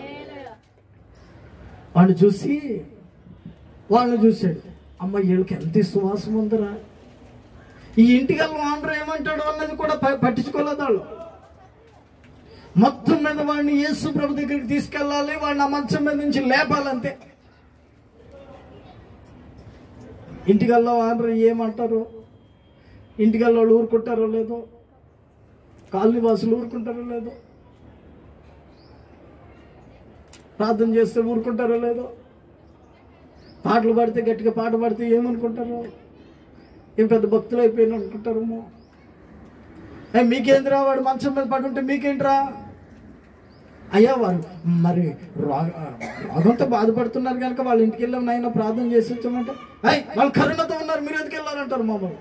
వాడిని చూసి వాళ్ళని చూశాడు అమ్మ వీళ్ళకి ఎంత సువాసం ఉందిరా ఈ ఇంటికి ఓనర్ ఏమంటాడు అన్నది కూడా ప- పట్టించుకోలేదు వాళ్ళు మొత్తం మీద వాడిని యేసు ప్రభు దగ్గరికి తీసుకెళ్ళాలి వాడిని ఆ మంచం మీద నుంచి లేపాలంతే ఇంటికల్లా ఓనర్ ఏమంటారు ఇంటికల్లా వాళ్ళు ఊరుకుంటారో లేదో కాలనీ వాసులు ఊరుకుంటారో లేదో ప్రార్థన చేస్తే ఊరుకుంటారో లేదో పాటలు పాడితే గట్టిగా పాట పాడితే ఏమనుకుంటారు ఏం పెద్ద భక్తులు అయిపోయిన అనుకుంటారేమో ఏ మీకేంద్రా వాడు మంచం మీద పడి ఉంటే మీకేంట్రా అయ్యా వారు మరి రోగ రోగంతో బాధపడుతున్నారు కనుక వాళ్ళ ఇంటికి వెళ్ళాం నాయన ప్రార్థన చేసి వచ్చామంటే అయ్యి వాళ్ళు కరుణతో ఉన్నారు మీరు ఎందుకు వెళ్ళారంటారు మమ్మల్ని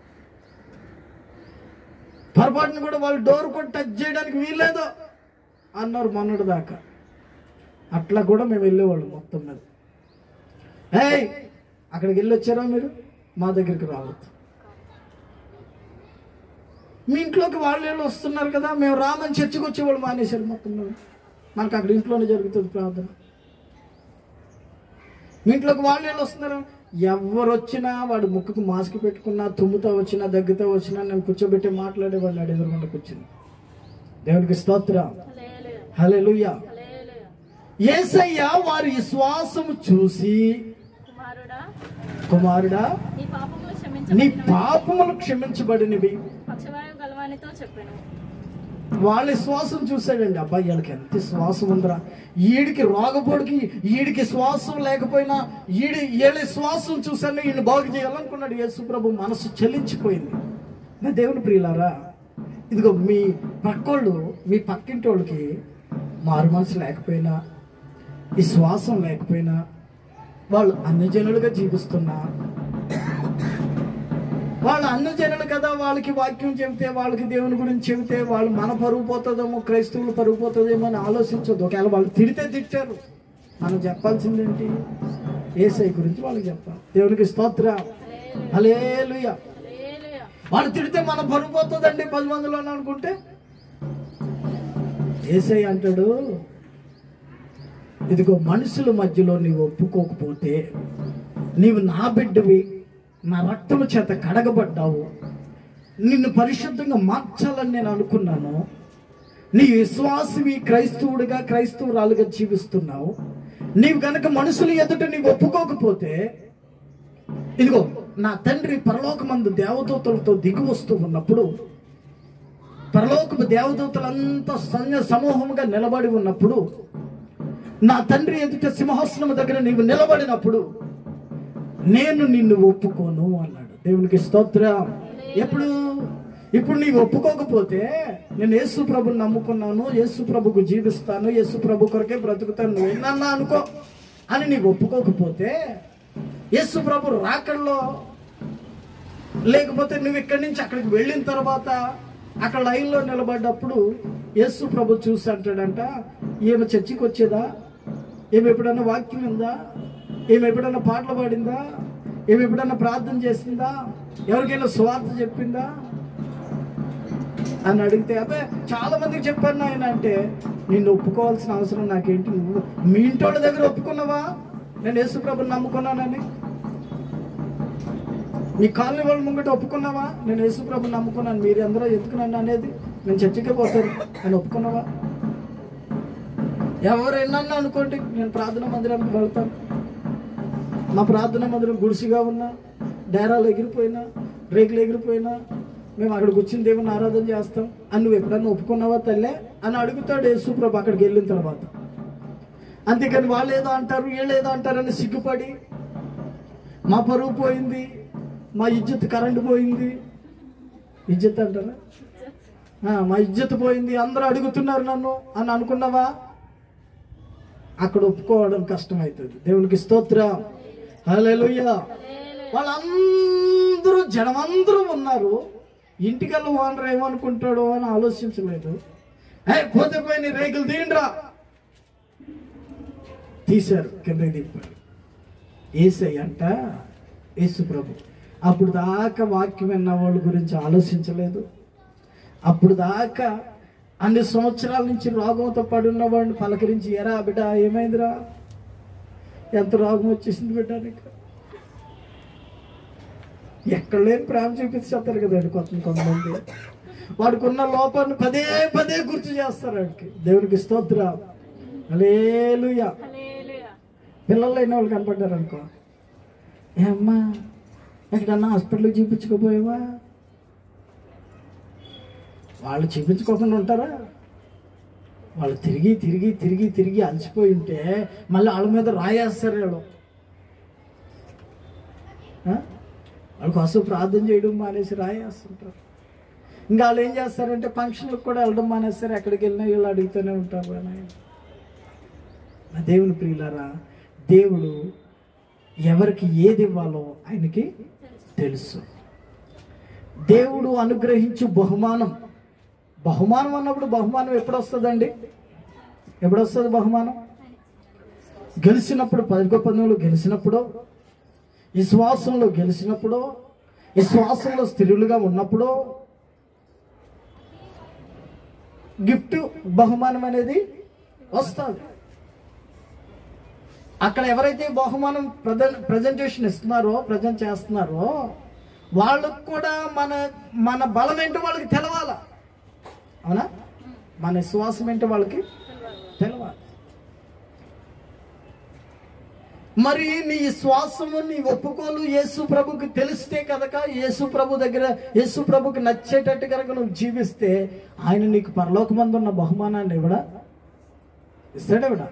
పొరపాటును కూడా వాళ్ళు డోర్ కొట్టి టచ్ చేయడానికి వీల్లేదు అన్నారు మొన్నటి దాకా అట్లా కూడా మేము వెళ్ళేవాళ్ళం మొత్తం మీద ఏయ్ అక్కడికి వెళ్ళి వచ్చారా మీరు మా దగ్గరికి రావద్దు మీ ఇంట్లోకి వాళ్ళు వీళ్ళు వస్తున్నారు కదా మేము రామని చర్చకు వచ్చేవాళ్ళు మానేశారు మొత్తం మీద మనకు అక్కడ ఇంట్లోనే జరుగుతుంది ప్రార్థన మీ ఇంట్లోకి వాళ్ళు వీళ్ళు వస్తున్నారు ఎవరు వచ్చినా వాడు ముక్కుకు మాస్క్ పెట్టుకున్నా తుమ్ముతో వచ్చినా దగ్గుతో వచ్చినా నేను కూర్చోబెట్టి మాట్లాడే వాళ్ళు ఆడ ఎదురుకుండా కూర్చుని దేవునికి స్తోత్రం హల్లెలూయా హల్లెలూయా హల్లెలూయా ఏసయ్య వారి విశ్వాసము చూసి కుమారుడా కుమారుడా నీ పాపములు నీ క్షమించబడినవి పాపములు క్షమించబడినవి పక్షవాయు గలవానితో చెప్పాను వాళ్ళ శ్వాసం చూశాడండి అబ్బాయి వీళ్ళకి ఎంత శ్వాసం ఉందిరా ఈడికి రోగపోడికి ఈడికి శ్వాసం లేకపోయినా ఈడి వీళ్ళ శ్వాసం చూశాను ఈయన బాగు చేయాలనుకున్నాడు యేసుప్రభు మనసు చెల్లించిపోయింది నా దేవుని ప్రియులారా ఇదిగో మీ పక్కోళ్ళు మీ పక్కింటి వాళ్ళకి మారు మనసు లేకపోయినా ఈ శ్వాసం లేకపోయినా వాళ్ళు అన్యజనులుగా జీవిస్తున్నా వాళ్ళు అన్నజనులు కదా వాళ్ళకి వాక్యం చెబితే వాళ్ళకి దేవుని గురించి చెబితే వాళ్ళు మన పరుగు పోతుందేమో క్రైస్తవులు పరుగు పోతుందేమో అని ఆలోచించొద్దు ఒకవేళ వాళ్ళు తిడితే తిట్టారు మనం చెప్పాల్సిందేంటి ఏసై గురించి వాళ్ళకి చెప్పాలి దేవునికి స్తోత్ర హలేలుయ హల్లెలూయా వాళ్ళు తిడితే మన పరుగు పోతుందండి పది మందిలో అనుకుంటే ఏసై అంటాడు ఇదిగో మనుషుల మధ్యలో నీవు ఒప్పుకోకపోతే నీవు నా బిడ్డవి నా రక్తము చేత కడగబడ్డావు నిన్ను పరిశుద్ధంగా మార్చాలని నేను అనుకున్నాను నీ విశ్వాసవి క్రైస్తవుడిగా క్రైస్తవురాలుగా జీవిస్తున్నావు నీవు గనక మనుషుల ఎదుట నీవు ఒప్పుకోకపోతే ఇదిగో నా తండ్రి పరలోకమందు దేవదూతలతో దిగి వస్తూ ఉన్నప్పుడు పరలోకపు దేవదూతలంతా సైన్య సమూహముగా నిలబడి ఉన్నప్పుడు నా తండ్రి ఎదుట సింహాసనం దగ్గర నీవు నిలబడినప్పుడు నేను నిన్ను ఒప్పుకోను అన్నాడు దేవునికి స్తోత్రం ఎప్పుడు ఇప్పుడు నీవు ఒప్పుకోకపోతే నేను యేసు ప్రభుని నమ్ముకున్నాను యేసు ప్రభుకు జీవిస్తాను యేసు ప్రభు కొరకే బ్రతుకుతాను నువ్వు ఎన్నన్నా అనుకో అని నీవు ఒప్పుకోకపోతే యేసు ప్రభు రాకల్లో లేకపోతే నువ్వు ఇక్కడి నుంచి అక్కడికి వెళ్ళిన తర్వాత అక్కడ లైన్లో నిలబడ్డప్పుడు యేసు ప్రభు చూసి అంటాడంట ఈమె చర్చికి వచ్చేదా ఏమి ఎప్పుడన్నా వాక్యం ఉందా ఏమి ఎప్పుడన్నా పాటలు పాడిందా ఏమి ఎప్పుడన్నా ప్రార్థన చేసిందా ఎవరికైనా స్వార్థ చెప్పిందా అని అడిగితే అబ్బే చాలా మందికి చెప్పాను ఆయన అంటే నిన్ను ఒప్పుకోవాల్సిన అవసరం నాకేంటి నువ్వు మీ ఇంటోళ్ళ దగ్గర ఒప్పుకున్నావా నేను యేసుప్రభుని నమ్ముకున్నానని నీ కాలనీ వాళ్ళ ముంగట ఒప్పుకున్నావా నేను యేసుప్రభుని నమ్ముకున్నాను మీరు అందరూ ఎందుకునండి అనేది నేను చర్చికే పోతాను నేను ఒప్పుకున్నావా ఎవరైనా అనుకోండి నేను ప్రార్థన మందిరానికి వెళ్తాను మా ప్రార్థన మందిరం గుడిసిగా ఉన్నా డేరాలు ఎగిరిపోయినా రేకులు ఎగిరిపోయినా మేము అక్కడికి వచ్చిన దేవుని ఆరాధన చేస్తాం అని నువ్వు ఎప్పుడన్నా ఒప్పుకున్నావా తల్లే అని అడుగుతాడు యేసుప్రభు అక్కడికి వెళ్ళిన తర్వాత అంతేకాని వాళ్ళు ఏదో అంటారు వీళ్ళు ఏదో అంటారని సిగ్గుపడి మా పరువు పోయింది మా ఇజ్జత్ కరెంటు పోయింది ఇజ్జత్ అంటారా ఆ, మా ఇజ్జత్ పోయింది అందరూ అడుగుతున్నారు నన్ను అని అనుకున్నావా అక్కడ ఒప్పుకోవడం కష్టమవుతుంది దేవునికి స్తోత్రం హల్లెలూయా వాళ్ళందరూ జనమందరూ ఉన్నారు ఇంటికల్లా ఓనర్ ఏమనుకుంటాడో అని ఆలోచించలేదు ఏ పోతే పోయి నీ రేకులు తీయండిరా తీశారు కిందకి దింపారు ఏసై అంట యేసు ప్రభు అప్పుడు దాకా వాక్యం విన్న వాళ్ళ గురించి ఆలోచించలేదు అప్పుడు దాకా అన్ని సంవత్సరాల నుంచి రోగంతో పడున్న వాడిని పలకరించి ఎరా బిడ్డ ఏమైందిరా ఎంత రోగం వచ్చేసింది బిడ్డ నీకు ఎక్కడ లేని ప్రేమ చూపించేస్తారు కదండి కొంత కొంతమంది వాడికి ఉన్న లోపాన్ని పదే పదే గుర్తు చేస్తారు వాడికి దేవునికి స్తోత్ర అలేలుయా హల్లెలూయా పిల్లలు అయిన వాళ్ళు కనపడ్డారు అనుకో ఏ అమ్మా ఎక్కడన్నా హాస్పిటల్కి చూపించుకోపోయావా వాళ్ళు చూపించుకోకుండా ఉంటారా వాళ్ళు తిరిగి తిరిగి తిరిగి తిరిగి అలసిపోయి ఉంటే మళ్ళీ వాళ్ళ మీద రాయేస్తారు వీళ్ళు ఆ? వాళ్ళ కోసం ప్రార్థన చేయడం మానేసి రాయేస్తుంటారు ఇంకా వాళ్ళు ఏం చేస్తారంటే ఫంక్షన్లకు కూడా వెళ్ళడం మానేస్తారు ఎక్కడికి వెళ్ళినా వీళ్ళు అడుగుతూనే ఉంటారు "రా నాయన." నా దేవుని ప్రియులారా దేవుడు ఎవరికి ఏది ఇవ్వాలో ఆయనకి తెలుసు దేవుడు అనుగ్రహించు బహుమానం బహుమానం అన్నప్పుడు బహుమానం ఎప్పుడు వస్తుందండి ఎప్పుడు వస్తుంది బహుమానం గెలిచినప్పుడు పది పంతొమ్మిదిలో గెలిచినప్పుడు విశ్వాసంలో గెలిచినప్పుడు విశ్వాసంలో స్థిరులుగా ఉన్నప్పుడు గిఫ్ట్ బహుమానం అనేది వస్తుంది అక్కడ ఎవరైతే బహుమానం ప్రజెంట్ ప్రజెంటేషన్ ఇస్తున్నారో ప్రజెంట్ చేస్తున్నారో వాళ్ళకు కూడా మన మన బలం ఏంటో వాళ్ళకి తెలవాల అవునా మన విశ్వాసం ఏంటో వాళ్ళకి తెలవాలి మరి నీ శ్వాసము నీ ఒప్పుకోలు యేసు ప్రభుకి తెలిస్తే కనుక యేసు ప్రభు దగ్గర యేసు ప్రభుకి నచ్చేటట్టు కనుక నువ్వు జీవిస్తే ఆయన నీకు పరలోకమందు ఉన్న బహుమానాన్ని ఇవ్వడా ఇస్తాడేవిడా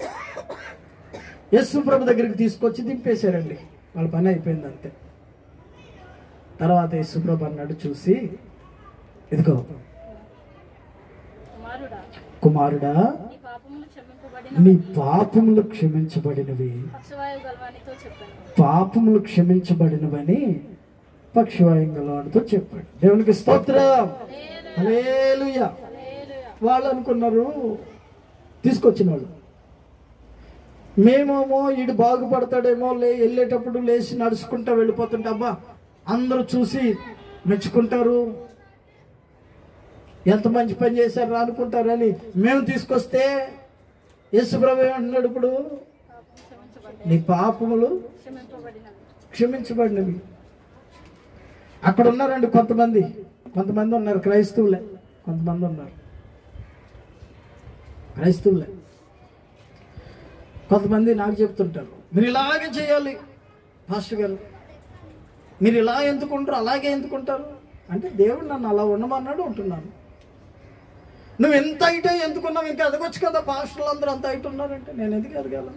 యేసు ప్రభు దగ్గరికి తీసుకొచ్చి దింపేశారండి వాళ్ళ పని అయిపోయింది అంతే తర్వాత యేసు ప్రభు అన్నాడు చూసి ఇదిగో కుమారుడా కుమారుడా నీ పాపములు క్షమింపబడిన నీ పాపములు క్షమించబడినవి పక్షవాయు గలవానితో చెప్పాను పాపములు క్షమించబడినవని పక్షవాయుంగలవాడితో చెప్పాడు దేవునికి స్తోత్రం హల్లెలూయా హల్లెలూయా. వాళ్ళు అనుకున్నారు తీసుకొచ్చిన వాళ్ళు మేమేమో ఈడు బాగుపడతాడేమో లే వెళ్ళేటప్పుడు లేచి నడుచుకుంటా వెళ్ళిపోతుంటే అబ్బా అందరూ చూసి మెచ్చుకుంటారు ఎంత మంచి పని చేశారు అనుకుంటారని మేము తీసుకొస్తే యేసుప్రభు ఏమంటున్నాడు ఇప్పుడు పాపం క్షమించబడి నీ పాపములు క్షమింపబడినవి క్షమించబడినవి అక్కడ ఉన్నారండి కొంతమంది కొంతమంది ఉన్నారు క్రైస్తవులే కొంతమంది ఉన్నారు క్రైస్తవులే కొంతమంది నాకు చెప్తుంటారు మీరు ఇలాగే చేయాలి పాస్టర్ గారు మీరు ఇలా ఎందుకుంటారు అలాగే ఎందుకుంటారు అంటే దేవుడు నన్ను అలా ఉండమన్నాడు ఉంటున్నాను నువ్వు ఎంత అయితే ఎందుకున్నావు ఇంకా ఎదగొచ్చు కదా పాస్టర్లు అందరూ అంత హైట్ ఉన్నారంటే నేను ఎందుకు ఎదగాలను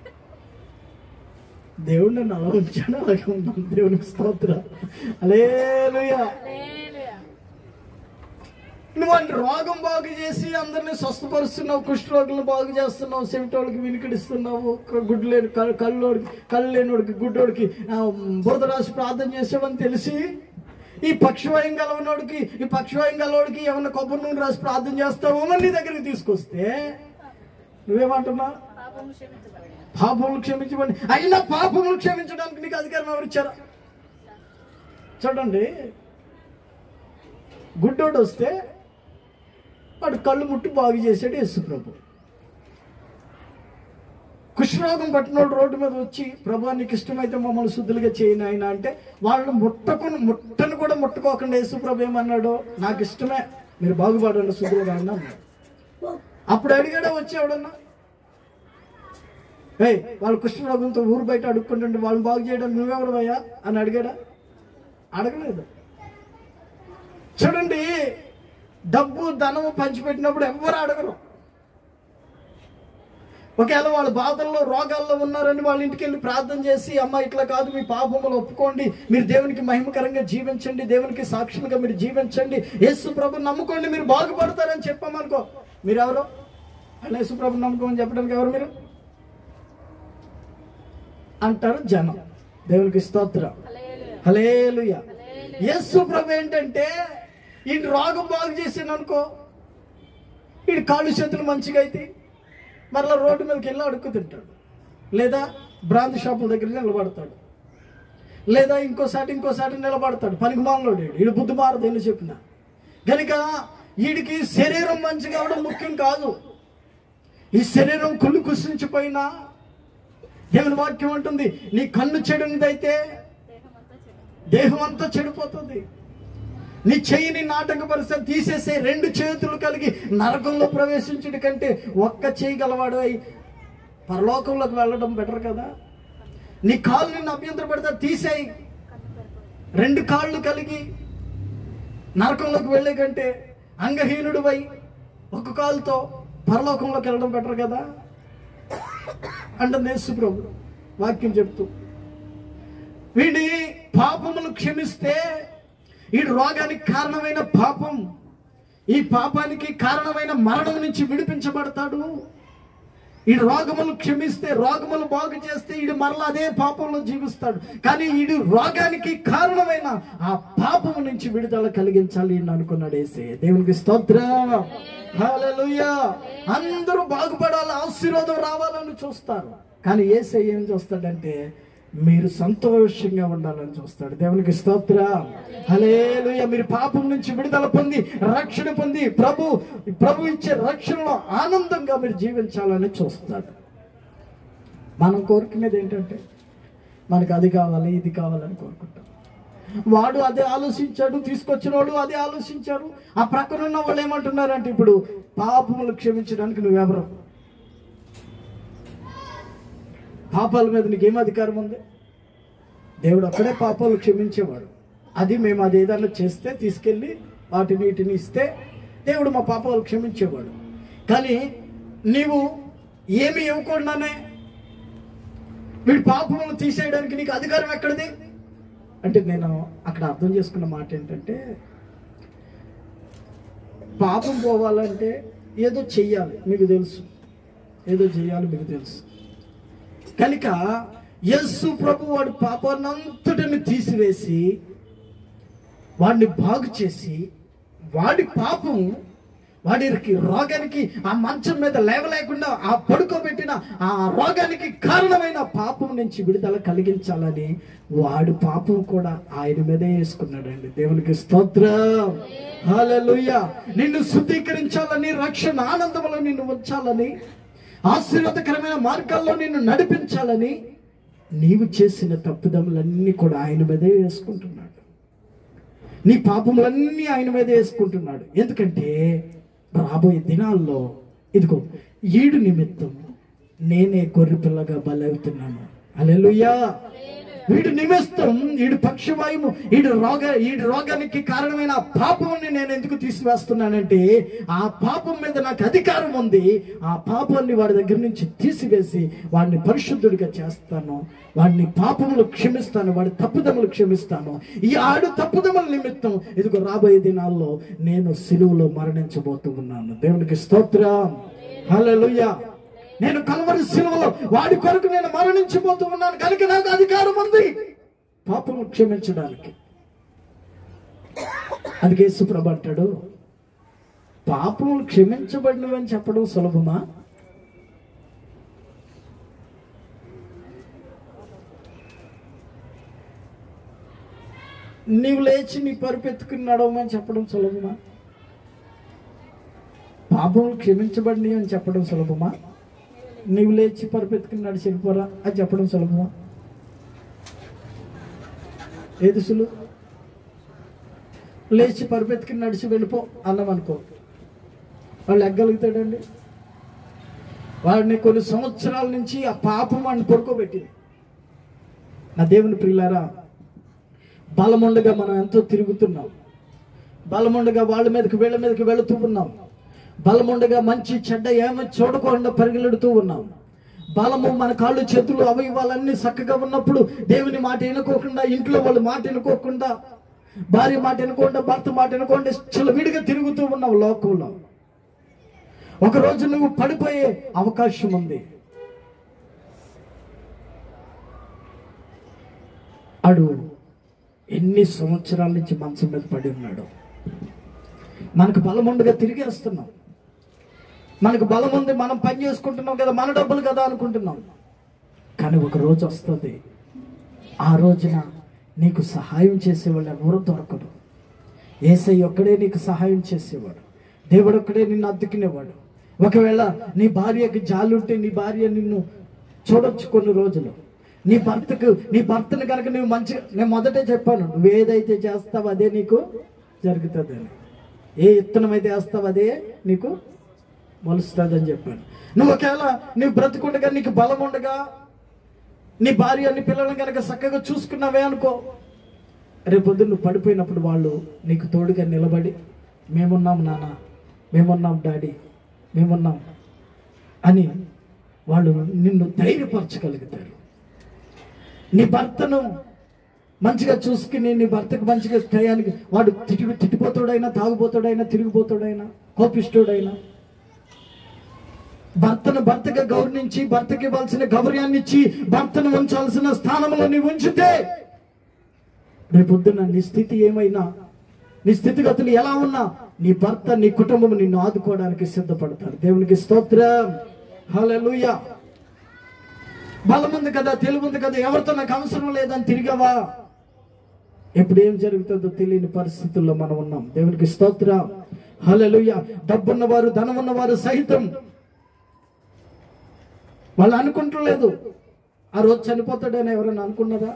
దేవుడు నన్ను అలా ఉంచాడు అలాగే ఉన్నాను దేవునికి స్తోత్ర అలేలుయా హల్లెలూయా. నువ్వు అంటే రోగం బాగు చేసి అందరిని స్వస్థపరుస్తున్నావు కుష్ఠరోగులను బాగు చేస్తున్నావు చెవిటోడికి వినికిడిస్తున్నావు క- గుడ్డు లేని కళ్ళు కళ్ళోడికి కళ్ళు లేనివాడికి గుడ్డోడికి ఆ, బురద రాసి ప్రార్థన చేసావని తెలిసి ఈ పక్షవాయం గలవనోడికి ఈ పక్షవాయం గలవాడికి ఏమన్నా కొబ్బరి నూనె రాసి ప్రార్థన చేస్తావో అని నీ దగ్గరికి తీసుకొస్తే నువ్వేమంటున్నావు పాపములు క్షమించబడిన పాపములు క్షమించమని అయినా పాపములు క్షమించడానికి నీకు అధికారం ఎవరు ఇచ్చారా చూడండి గుడ్డోడు వస్తే వాడు కళ్ళు ముట్టి బాగు చేసాడు యేసు ప్రభు కుష్ఠరోగం పట్టినోడు రోడ్డు మీద వచ్చి ప్రభు నీకు ఇష్టమైతే మమ్మల్ని శుద్ధులుగా చేయను ఆయన అంటే వాళ్ళు ముట్టకుని ముట్టను కూడా ముట్టుకోకుండా యేసు ప్రభు ఏమన్నాడు నాకు ఇష్టమే మీరు బాగుపడండి శుద్ధులుగా అన్నాడు అప్పుడు అడిగాడా వచ్చి ఎవడన్నా ఏయ్ వాళ్ళు కుష్ఠరోగంతో ఊరు బయట అడుక్కుంటుంటే వాళ్ళు బాగు చేయడం నువ్వెవరవయ్యా అని అడిగాడా అడగలేదు చూడండి డబ్బు ధనము పంచిపెట్టినప్పుడు ఎవ్వరు అడగరు ఒకవేళ వాళ్ళు బాధల్లో రోగాల్లో ఉన్నారని వాళ్ళ ఇంటికి వెళ్ళి ప్రార్థన చేసి అమ్మ ఇట్లా కాదు మీ పాపములు ఒప్పుకోండి మీరు దేవునికి మహిమకరంగా జీవించండి దేవునికి సాక్షులుగా మీరు జీవించండి యేసు ప్రభు నమ్ముకోండి మీరు బాగుపడతారని చెప్పామనుకో మీరు ఎవరు వాళ్ళు యేసు ప్రభు నమ్ముకోమని చెప్పడానికి ఎవరు మీరు అంటారు జనం దేవునికి స్తోత్రం హల్లెలూయా. హలేలుయ హల్లెలూయా. యేసు ప్రభు ఏంటంటే ఈ రోగం బాగు చేసాను అనుకో ఈ కాళ్ళు చేతులు మంచిగా అయితే మరలా రోడ్డు మీదకి వెళ్ళి అడుక్కు తింటాడు లేదా బ్రాంతి షాపుల దగ్గర నిలబడతాడు లేదా ఇంకోసారి ఇంకోసారి నిలబడతాడు పనికి మానలోడు వీడు బుద్ధి మారదు అని చెప్పిన కనుక వీడికి శరీరం మంచిగా అవడం ముఖ్యం కాదు ఈ శరీరం కుళ్ళు కుసించిపోయినా దేవుని వాక్యం అంటుంది నీ కన్ను చెడునిదైతే దేహం అంతా చెడు దేహం అంతా చెడిపోతుంది నీ చెయ్యిని నాటకపరిస్తే తీసేసే రెండు చేతులు కలిగి నరకంలో ప్రవేశించుడి కంటే ఒక్క చేయి గలవాడు అయి పరలోకంలోకి వెళ్ళడం బెటర్ కదా నీ కాళ్ళు నిన్ను అభ్యంతర పెడితే తీసేయి కన్ను పెరుగు రెండు కాళ్ళు కలిగి నరకంలోకి వెళ్ళే కంటే అంగహీనుడు అయి ఒక కాలుతో పరలోకంలోకి వెళ్ళడం బెటర్ కదా అంటే యేసు ప్రభు వాక్యం చెప్తూ వీడి పాపములు క్షమిస్తే ఈ రోగానికి కారణమైన పాపం ఈ పాపానికి కారణమైన మరణం నుంచి విడిపించబడతాడు ఈ రోగములు క్షమిస్తే రోగములు బాగు చేస్తే ఈడు మరలా అదే పాపంలో జీవిస్తాడు కానీ ఈడు రోగానికి కారణమైన ఆ పాపము నుంచి విడుదల కలిగించాలి అని అనుకున్నాడు ఏసే దేవునికి స్తోత్రం హల్లెలూయా అందరూ బాగుపడాలి ఆశీర్వాదం రావాలని చూస్తారు కానీ ఏసే ఏం చూస్తాడంటే మీరు సంతోషంగా ఉండాలని చూస్తాడు దేవునికి స్తోత్ర హలేలుయ మీరు పాపం నుంచి విడుదల పొంది రక్షణ పొంది ప్రభు ప్రభు ఇచ్చే రక్షణలో ఆనందంగా మీరు జీవించాలని చూస్తాడు మనం కోరుకునేది ఏంటంటే మనకు అది కావాలి ఇది కావాలని కోరుకుంటాం వాడు అదే ఆలోచించాడు తీసుకొచ్చిన వాళ్ళు అదే ఆలోచించారు ఆ ప్రక్కన ఉన్న వాళ్ళు ఏమంటున్నారంటే ఇప్పుడు పాపములు క్షమించడానికి నువ్వెవరు పాపాల మీద నీకేం అధికారం ఉంది దేవుడు అక్కడే పాపాలు క్షమించేవాడు అది మేము అది ఏదైనా చేస్తే తీసుకెళ్ళి వాటిని వీటిని ఇస్తే దేవుడు మా పాపాలు క్షమించేవాడు కానీ నీవు ఏమి ఇవ్వకుండానే వీడి పాపములను తీసేయడానికి నీకు అధికారం ఎక్కడిది అంటే నేను అక్కడ అర్థం చేసుకున్న మాట ఏంటంటే పాపం పోవాలంటే ఏదో చెయ్యాలి మీకు తెలుసు ఏదో చెయ్యాలి మీకు తెలుసు కనుక యస్సు ప్రభు వాడి పాపాన్నంతటిని తీసివేసి వాడిని బాగు చేసి వాడి పాపం వాడికి రోగానికి ఆ మంచం మీద లేవలేకుండా ఆ పడుకోబెట్టిన ఆ రోగానికి కారణమైన పాపం నుంచి విడుదల కలిగించాలని వాడు పాపం కూడా ఆయన మీదే వేసుకున్నాడండి దేవునికి స్తోత్రం హల్లెలూయా నిన్ను శుద్ధీకరించాలని రక్షణ ఆనందంలో నిన్ను ఉంచాలని ఆశీర్వాదకరమైన మార్గాల్లో నిన్ను నడిపించాలని నీవు చేసిన తప్పుదములన్నీ కూడా ఆయన మీదే వేసుకుంటున్నాడు నీ పాపములన్నీ ఆయన మీద వేసుకుంటున్నాడు ఎందుకంటే రాబోయే దినాల్లో ఇదిగో ఈడు నిమిత్తం నేనే గొర్రె పిల్లగా బలవుతున్నాను అలెలుయ్యా వీడి నిమిత్తం ఈడు పక్షవాయువు ఈడు రోగ ఈడు రోగానికి కారణమైన ఆ పాపంని నేను ఎందుకు తీసివేస్తున్నానంటే ఆ పాపం మీద నాకు అధికారం ఉంది ఆ పాపాన్ని వాడి దగ్గర నుంచి తీసివేసి వాడిని పరిశుద్ధుడిగా చేస్తాను వాడిని పాపములు క్షమిస్తాను వాడి తప్పుదములు క్షమిస్తాను ఈ ఆడు తప్పుదముల నిమిత్తం ఇదిగో రాబోయే దినాల్లో నేను సిలువలో మరణించబోతూ ఉన్నాను దేవునికి స్తోత్రం హల్లెలూయా నేను కలవరి సిలువలో వాడి కొరకు నేను మరణించిపోతూ ఉన్నాను కనుక నాకు అధికారం ఉంది పాపము క్షమించడానికి అందుకే సుప్రభ అంటాడు పాపములు క్షమించబడినవని చెప్పడం సులభమా నీవు లేచి నీ పరుపెత్తుకుని నడవమని చెప్పడం సులభమా పాపములు క్షమించబడినవి అని చెప్పడం సులభమా నీవు లేచి పరుపెత్తుకుని నడిచి వెళ్ళిపోరా అని చెప్పడం సులభమా ఏది సులువు లేచి పరుపెత్తుకుని నడిచి వెళ్ళిపో అన్నాం అనుకో వాళ్ళు ఎగ్గలుగుతాడండి వాడిని కొన్ని సంవత్సరాల నుంచి ఆ పాపం వాడిని పడుకోబెట్టింది నా దేవుని ప్రియులారా బలముండగా మనం ఎంతో తిరుగుతున్నాం బలముండగా వాళ్ళ మీదకి వీళ్ళ మీదకి వెళుతూ ఉన్నాం బలముండగా మంచి చెడ్డ ఏమో చూడకుండా పరిగెడుతూ ఉన్నాం బలము మన కాళ్ళు చేతులు అవయవాలన్నీ చక్కగా ఉన్నప్పుడు దేవుని మాట వినుకోకుండా ఇంట్లో వాళ్ళ మాట వినుకోకుండా భార్య మాట వినుకోకుండా భర్త మాట వినుకోకుండా చిలవిడిగా తిరుగుతూ ఉన్నావు లోకంలో ఒకరోజు నువ్వు పడిపోయే అవకాశం ఉంది అడు ఎన్ని సంవత్సరాల నుంచి మంచం మీద పడి ఉన్నాడు మనకు బలం ఉండగా తిరిగేస్తున్నాం మనకు బలం ఉంది మనం పని చేసుకుంటున్నాం కదా మన డబ్బులు కదా అనుకుంటున్నాం కానీ ఒక రోజు వస్తుంది ఆ రోజున నీకు సహాయం చేసేవాళ్ళు ఎవరు దొరకరు ఏసై ఒక్కడే నీకు సహాయం చేసేవాడు దేవుడు ఒక్కడే నిన్ను అద్దుకునేవాడు ఒకవేళ నీ భార్యకి జాలుంటే నీ భార్య నిన్ను చూడొచ్చు కొన్ని రోజులు నీ భర్తకు నీ భర్తను కనుక నువ్వు మంచిగా నేను మొదటే చెప్పాను నువ్వు ఏదైతే చేస్తావో అదే నీకు జరుగుతుంది అని ఏ ఇత్తనం అయితే వేస్తావు అదే నీకు మొలుస్తుంది అని చెప్పాను నువ్వు ఒకవేళ నువ్వు బ్రతుకుండగా నీకు బలం ఉండగా నీ భార్య నీ పిల్లలను కనుక చక్కగా చూసుకున్నావే అనుకో రేపొద్దు నువ్వు పడిపోయినప్పుడు వాళ్ళు నీకు తోడుగా నిలబడి మేమున్నాం నాన్న మేమున్నాం డాడీ మేమున్నాం అని వాళ్ళు నిన్ను ధైర్యపరచగలుగుతారు నీ భర్తను మంచిగా చూసుకుని నీ భర్తకు మంచిగా టయానికి వాడు తిట్టి తిట్టిపోతాడైనా తాగుపోతాడైనా తిరిగిపోతాడైనా కోపిష్టుడైనా భర్తను భర్తగా గౌరవించి భర్తకి ఇవ్వాల్సిన గౌరవాన్ని ఇచ్చి భర్తను ఉంచాల్సిన స్థానంలో నీవు ఉంచితే రేపొద్దున నీ స్థితి ఏమైనా నీ స్థితిగతులు ఎలా ఉన్నా నీ భర్త నీ కుటుంబం నిన్ను ఆదుకోవడానికి సిద్ధపడతారు దేవునికి స్తోత్రం హల్లెలూయా బలం ఉంది కదా తెలివి ఉంది కదా ఎవరితో నాకు అవసరం లేదని తిరిగావా ఎప్పుడు ఏం జరుగుతుందో తెలియని పరిస్థితుల్లో మనం ఉన్నాం దేవునికి స్తోత్రం హల్లెలూయా డబ్బున్నవారు ధనం ఉన్నవారు సహితం వాళ్ళు అనుకుంటలేదు ఆ రోజు చనిపోతాడని ఎవరైనా అనుకున్నారా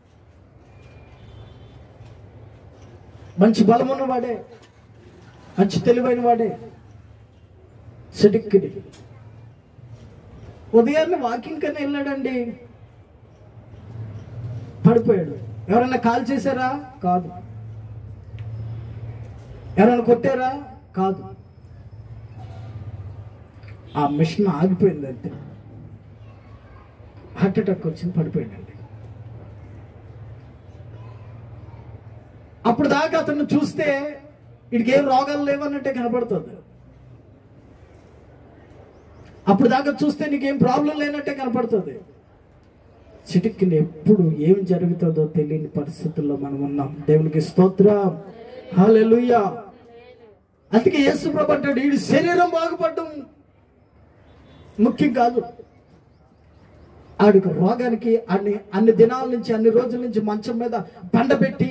మంచి బలం ఉన్నవాడే మంచి తెలివైన వాడే సిటిక్కిడి ఉదయాన్నే వాకింగ్ కన్నా వెళ్ళాడండి పడిపోయాడు ఎవరైనా కాల్ చేశారా కాదు ఎవరైనా కొట్టారా కాదు ఆ మిషన్ ఆగిపోయింది అంతే హార్ట్ అటాక్ వచ్చింది పడిపోయాడండి అప్పుడు దాకా అతను చూస్తే వీడికి ఏం రోగాలు లేవన్నట్టే కనపడుతుంది అప్పుడు దాకా చూస్తే నీకేం ప్రాబ్లం లేనట్టే కనపడుతుంది చిటిక్కిని ఎప్పుడు ఏం జరుగుతుందో తెలియని పరిస్థితుల్లో మనం ఉన్నాం దేవునికి స్తోత్రం హల్లెలూయా అందుకే యేసు ప్రభు అంటాడు వీడి శరీరం బాగుపడడం ముఖ్యం కాదు ఆడికి రోగానికి అన్ని అన్ని దినాల నుంచి అన్ని రోజుల నుంచి మంచం మీద పండబెట్టి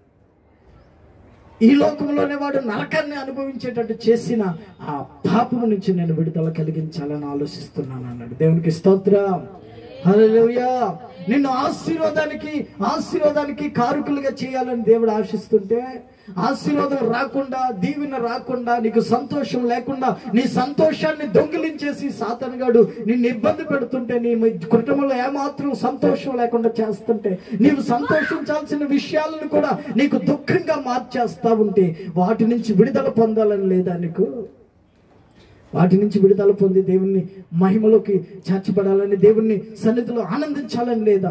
ఈ లోకంలోనే వాడు నరకాన్ని అనుభవించేటట్టు చేసిన ఆ పాపము నుంచి నేను విడుదల కలిగించాలని ఆలోచిస్తున్నాను అన్నాడు దేవునికి స్తోత్రం హల్లెలూయా నిన్ను ఆశీర్వాదానికి ఆశీర్వాదానికి కారుకులుగా చేయాలని దేవుడు ఆశిస్తుంటే ఆశీర్వాదం రాకుండా దీవెన రాకుండా నీకు సంతోషం లేకుండా నీ సంతోషాన్ని దొంగిలించేసి సాతనగాడు నిన్ను ఇబ్బంది పెడుతుంటే నీ కుటుంబంలో ఏమాత్రం సంతోషం లేకుండా చేస్తుంటే నీవు సంతోషించాల్సిన విషయాలను కూడా నీకు దుఃఖంగా మార్చేస్తా ఉంటే వాటి నుంచి విడుదల పొందాలని లేదా నీకు వాటి నుంచి విడుదల పొంది దేవుణ్ణి మహిమలోకి చేర్చబడాలని దేవుణ్ణి సన్నిధిలో ఆనందించాలని లేదా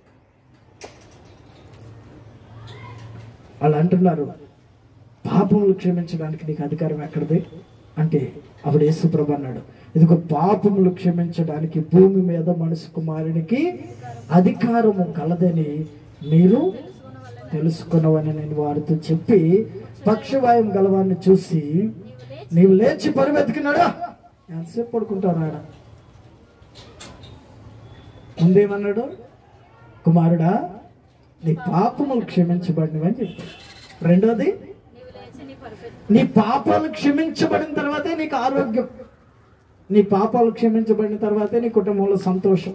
వాళ్ళు అంటున్నారు పాపములు క్షమించడానికి నీకు అధికారం ఎక్కడిది అంటే అప్పుడు యేసుప్రభు అన్నాడు ఇదిగో పాపములు క్షమించడానికి భూమి మీద మనుషు కుమారునికి అధికారము కలదని మీరు తెలుసుకున్నవని నేను వారితో చెప్పి పక్షవాయం గలవాన్ని చూసి నీవు లేచి పరివెతికినాడా ఎంతసేపు పడుకుంటావు ఆడ ముందేమన్నాడు కుమారుడా నీ పాపములు క్షమించబడినవని చెప్పాడు రెండోది నీవు లేచి నీ పరిపెత్తు నీ పాపాలు క్షమించబడిన తర్వాతే నీకు ఆరోగ్యం నీ పాపాలు క్షమించబడిన తర్వాతే నీ కుటుంబంలో సంతోషం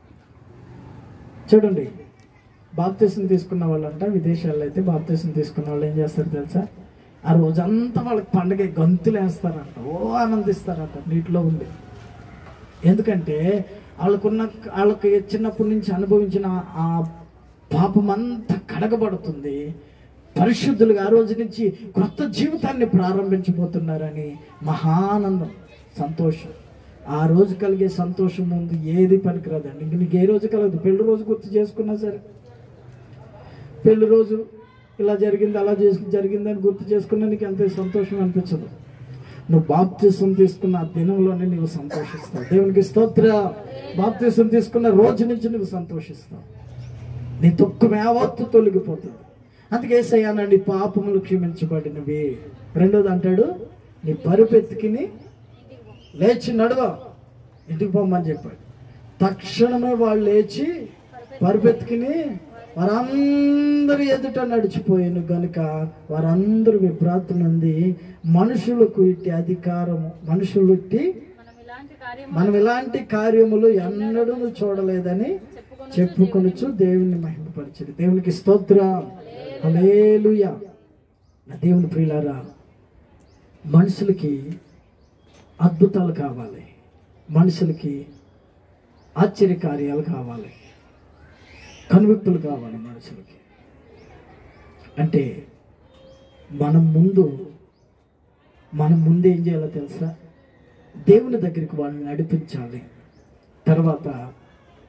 చూడండి బాప్తీసం తీసుకున్న వాళ్ళంట విదేశాల్లో అయితే బాప్తీసం తీసుకున్న వాళ్ళు ఏం చేస్తారు తెలుసా ఆ రోజంతా వాళ్ళకి పండగ గంతులు వేస్తారంట ఓ ఆనందిస్తారంట నీటిలో ఉంది ఎందుకంటే వాళ్ళకున్న వాళ్ళకి చిన్నప్పటి నుంచి అనుభవించిన ఆ పాపం అంతా కడగబడుతుంది పరిశుద్ధులుగా ఆ రోజు నుంచి కొత్త జీవితాన్ని ప్రారంభించబోతున్నారని మహానందం సంతోషం ఆ రోజు కలిగే సంతోషం ముందు ఏది పనికిరాదండి ఇంక నీకు ఏ రోజు కలగదు పెళ్లి రోజు గుర్తు చేసుకున్నా సరే పెళ్లి రోజు ఇలా జరిగింది అలా చేసి జరిగిందని గుర్తు చేసుకున్నా నీకు అంతే సంతోషం అనిపించదు నువ్వు బాప్తిసం తీసుకున్న ఆ దినంలోనే నీవు సంతోషిస్తావు దేవునికి స్తోత్ర బాప్తిసం తీసుకున్న రోజు నుంచి నువ్వు సంతోషిస్తావు నీ దుఃఖం యావత్తు తొలగిపోతుంది అందుకే ఏసయ్యాన నీ పాపములు క్షమించబడినవి రెండోది అంటాడు నీ పరుపెత్తికిని లేచి నడవ ఇంటికి పొమ్మని చెప్పాడు తక్షణమే వాళ్ళు లేచి పరుపెత్తుకుని వారందరి ఎదుట నడిచిపోయాను గనుక వారందరూ విభ్రాంతి నుండి మనుషులకు ఇట్టి అధికారము మనుషులు ఇట్టి మనం ఇలాంటి కార్యం మనం ఇలాంటి కార్యములు ఎన్నడూ చూడలేదని చెప్పుకొనుచు దేవుని మహిమపరచడు దేవునికి స్తోత్రం హల్లెలూయా నా దేవుని ప్రియులారా మనుషులకి అద్భుతాలు కావాలి మనుషులకి ఆశ్చర్య కార్యాలు కావాలి కనువిప్పులు కావాలి మనుషులకి అంటే మనం ముందు మనం ముందు ఏం చేయాలో తెలుసా దేవుని దగ్గరికి వాళ్ళని నడిపించాలి తర్వాత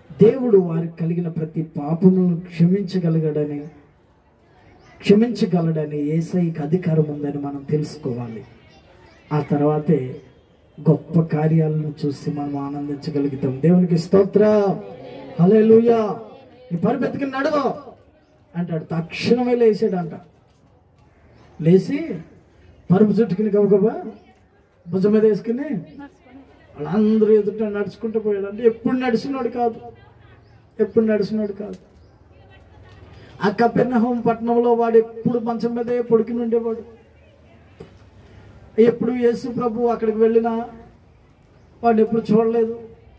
దేవుడు వారికి కలిగిన ప్రతి పాపములను క్షమించగలగడని క్షమించగలడని ఏసైకి అధికారం ఉందని మనం తెలుసుకోవాలి ఆ తర్వాతే గొప్ప కార్యాలను చూసి మనం ఆనందించగలుగుతాం దేవునికి స్తోత్ర హలే నీ పరిపెత్తుకుని నడువు అంటాడు తక్షణమే లేచాడంట లేచి పరుపు చుట్టుకుని గబగబా భుజం మీద వేసుకుని వాళ్ళందరూ ఎదుట నడుచుకుంటూ పోయాడు అంటే ఎప్పుడు నడిచినోడు కాదు ఎప్పుడు నడిచినోడు కాదు ఆ కపెర్నహోం పట్టణంలో వాడు ఎప్పుడు మంచం మీదే పొడికిని ఉండేవాడు ఎప్పుడు యేసు ప్రభు అక్కడికి వెళ్ళినా వాడు ఎప్పుడు చూడలేదు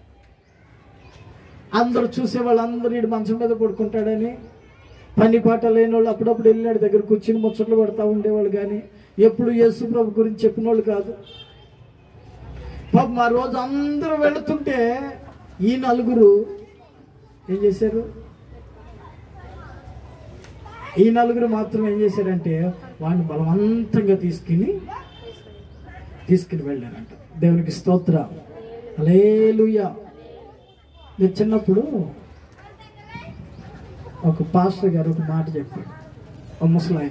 అందరూ చూసే వాళ్ళందరూ ఈడు మంచం మీద పడుకుంటాడని పని పాట లేని వాళ్ళు అప్పుడప్పుడు వెళ్ళాడు దగ్గర కూర్చుని ముచ్చట్లు పడతా ఉండేవాళ్ళు కానీ ఎప్పుడు యేసు ప్రభు గురించి చెప్పిన వాళ్ళు కాదు పాపం ఆ రోజు అందరూ వెళుతుంటే ఈ నలుగురు ఏం చేశారు ఈ నలుగురు మాత్రం ఏం చేశారంటే వాడిని బలవంతంగా తీసుకుని తీసుకుని వెళ్ళారంట దేవునికి స్తోత్ర అలేలుయ నేను చిన్నప్పుడు ఒక పాస్టర్ గారు ఒక మాట చెప్పాడు ఒక ముసలాయన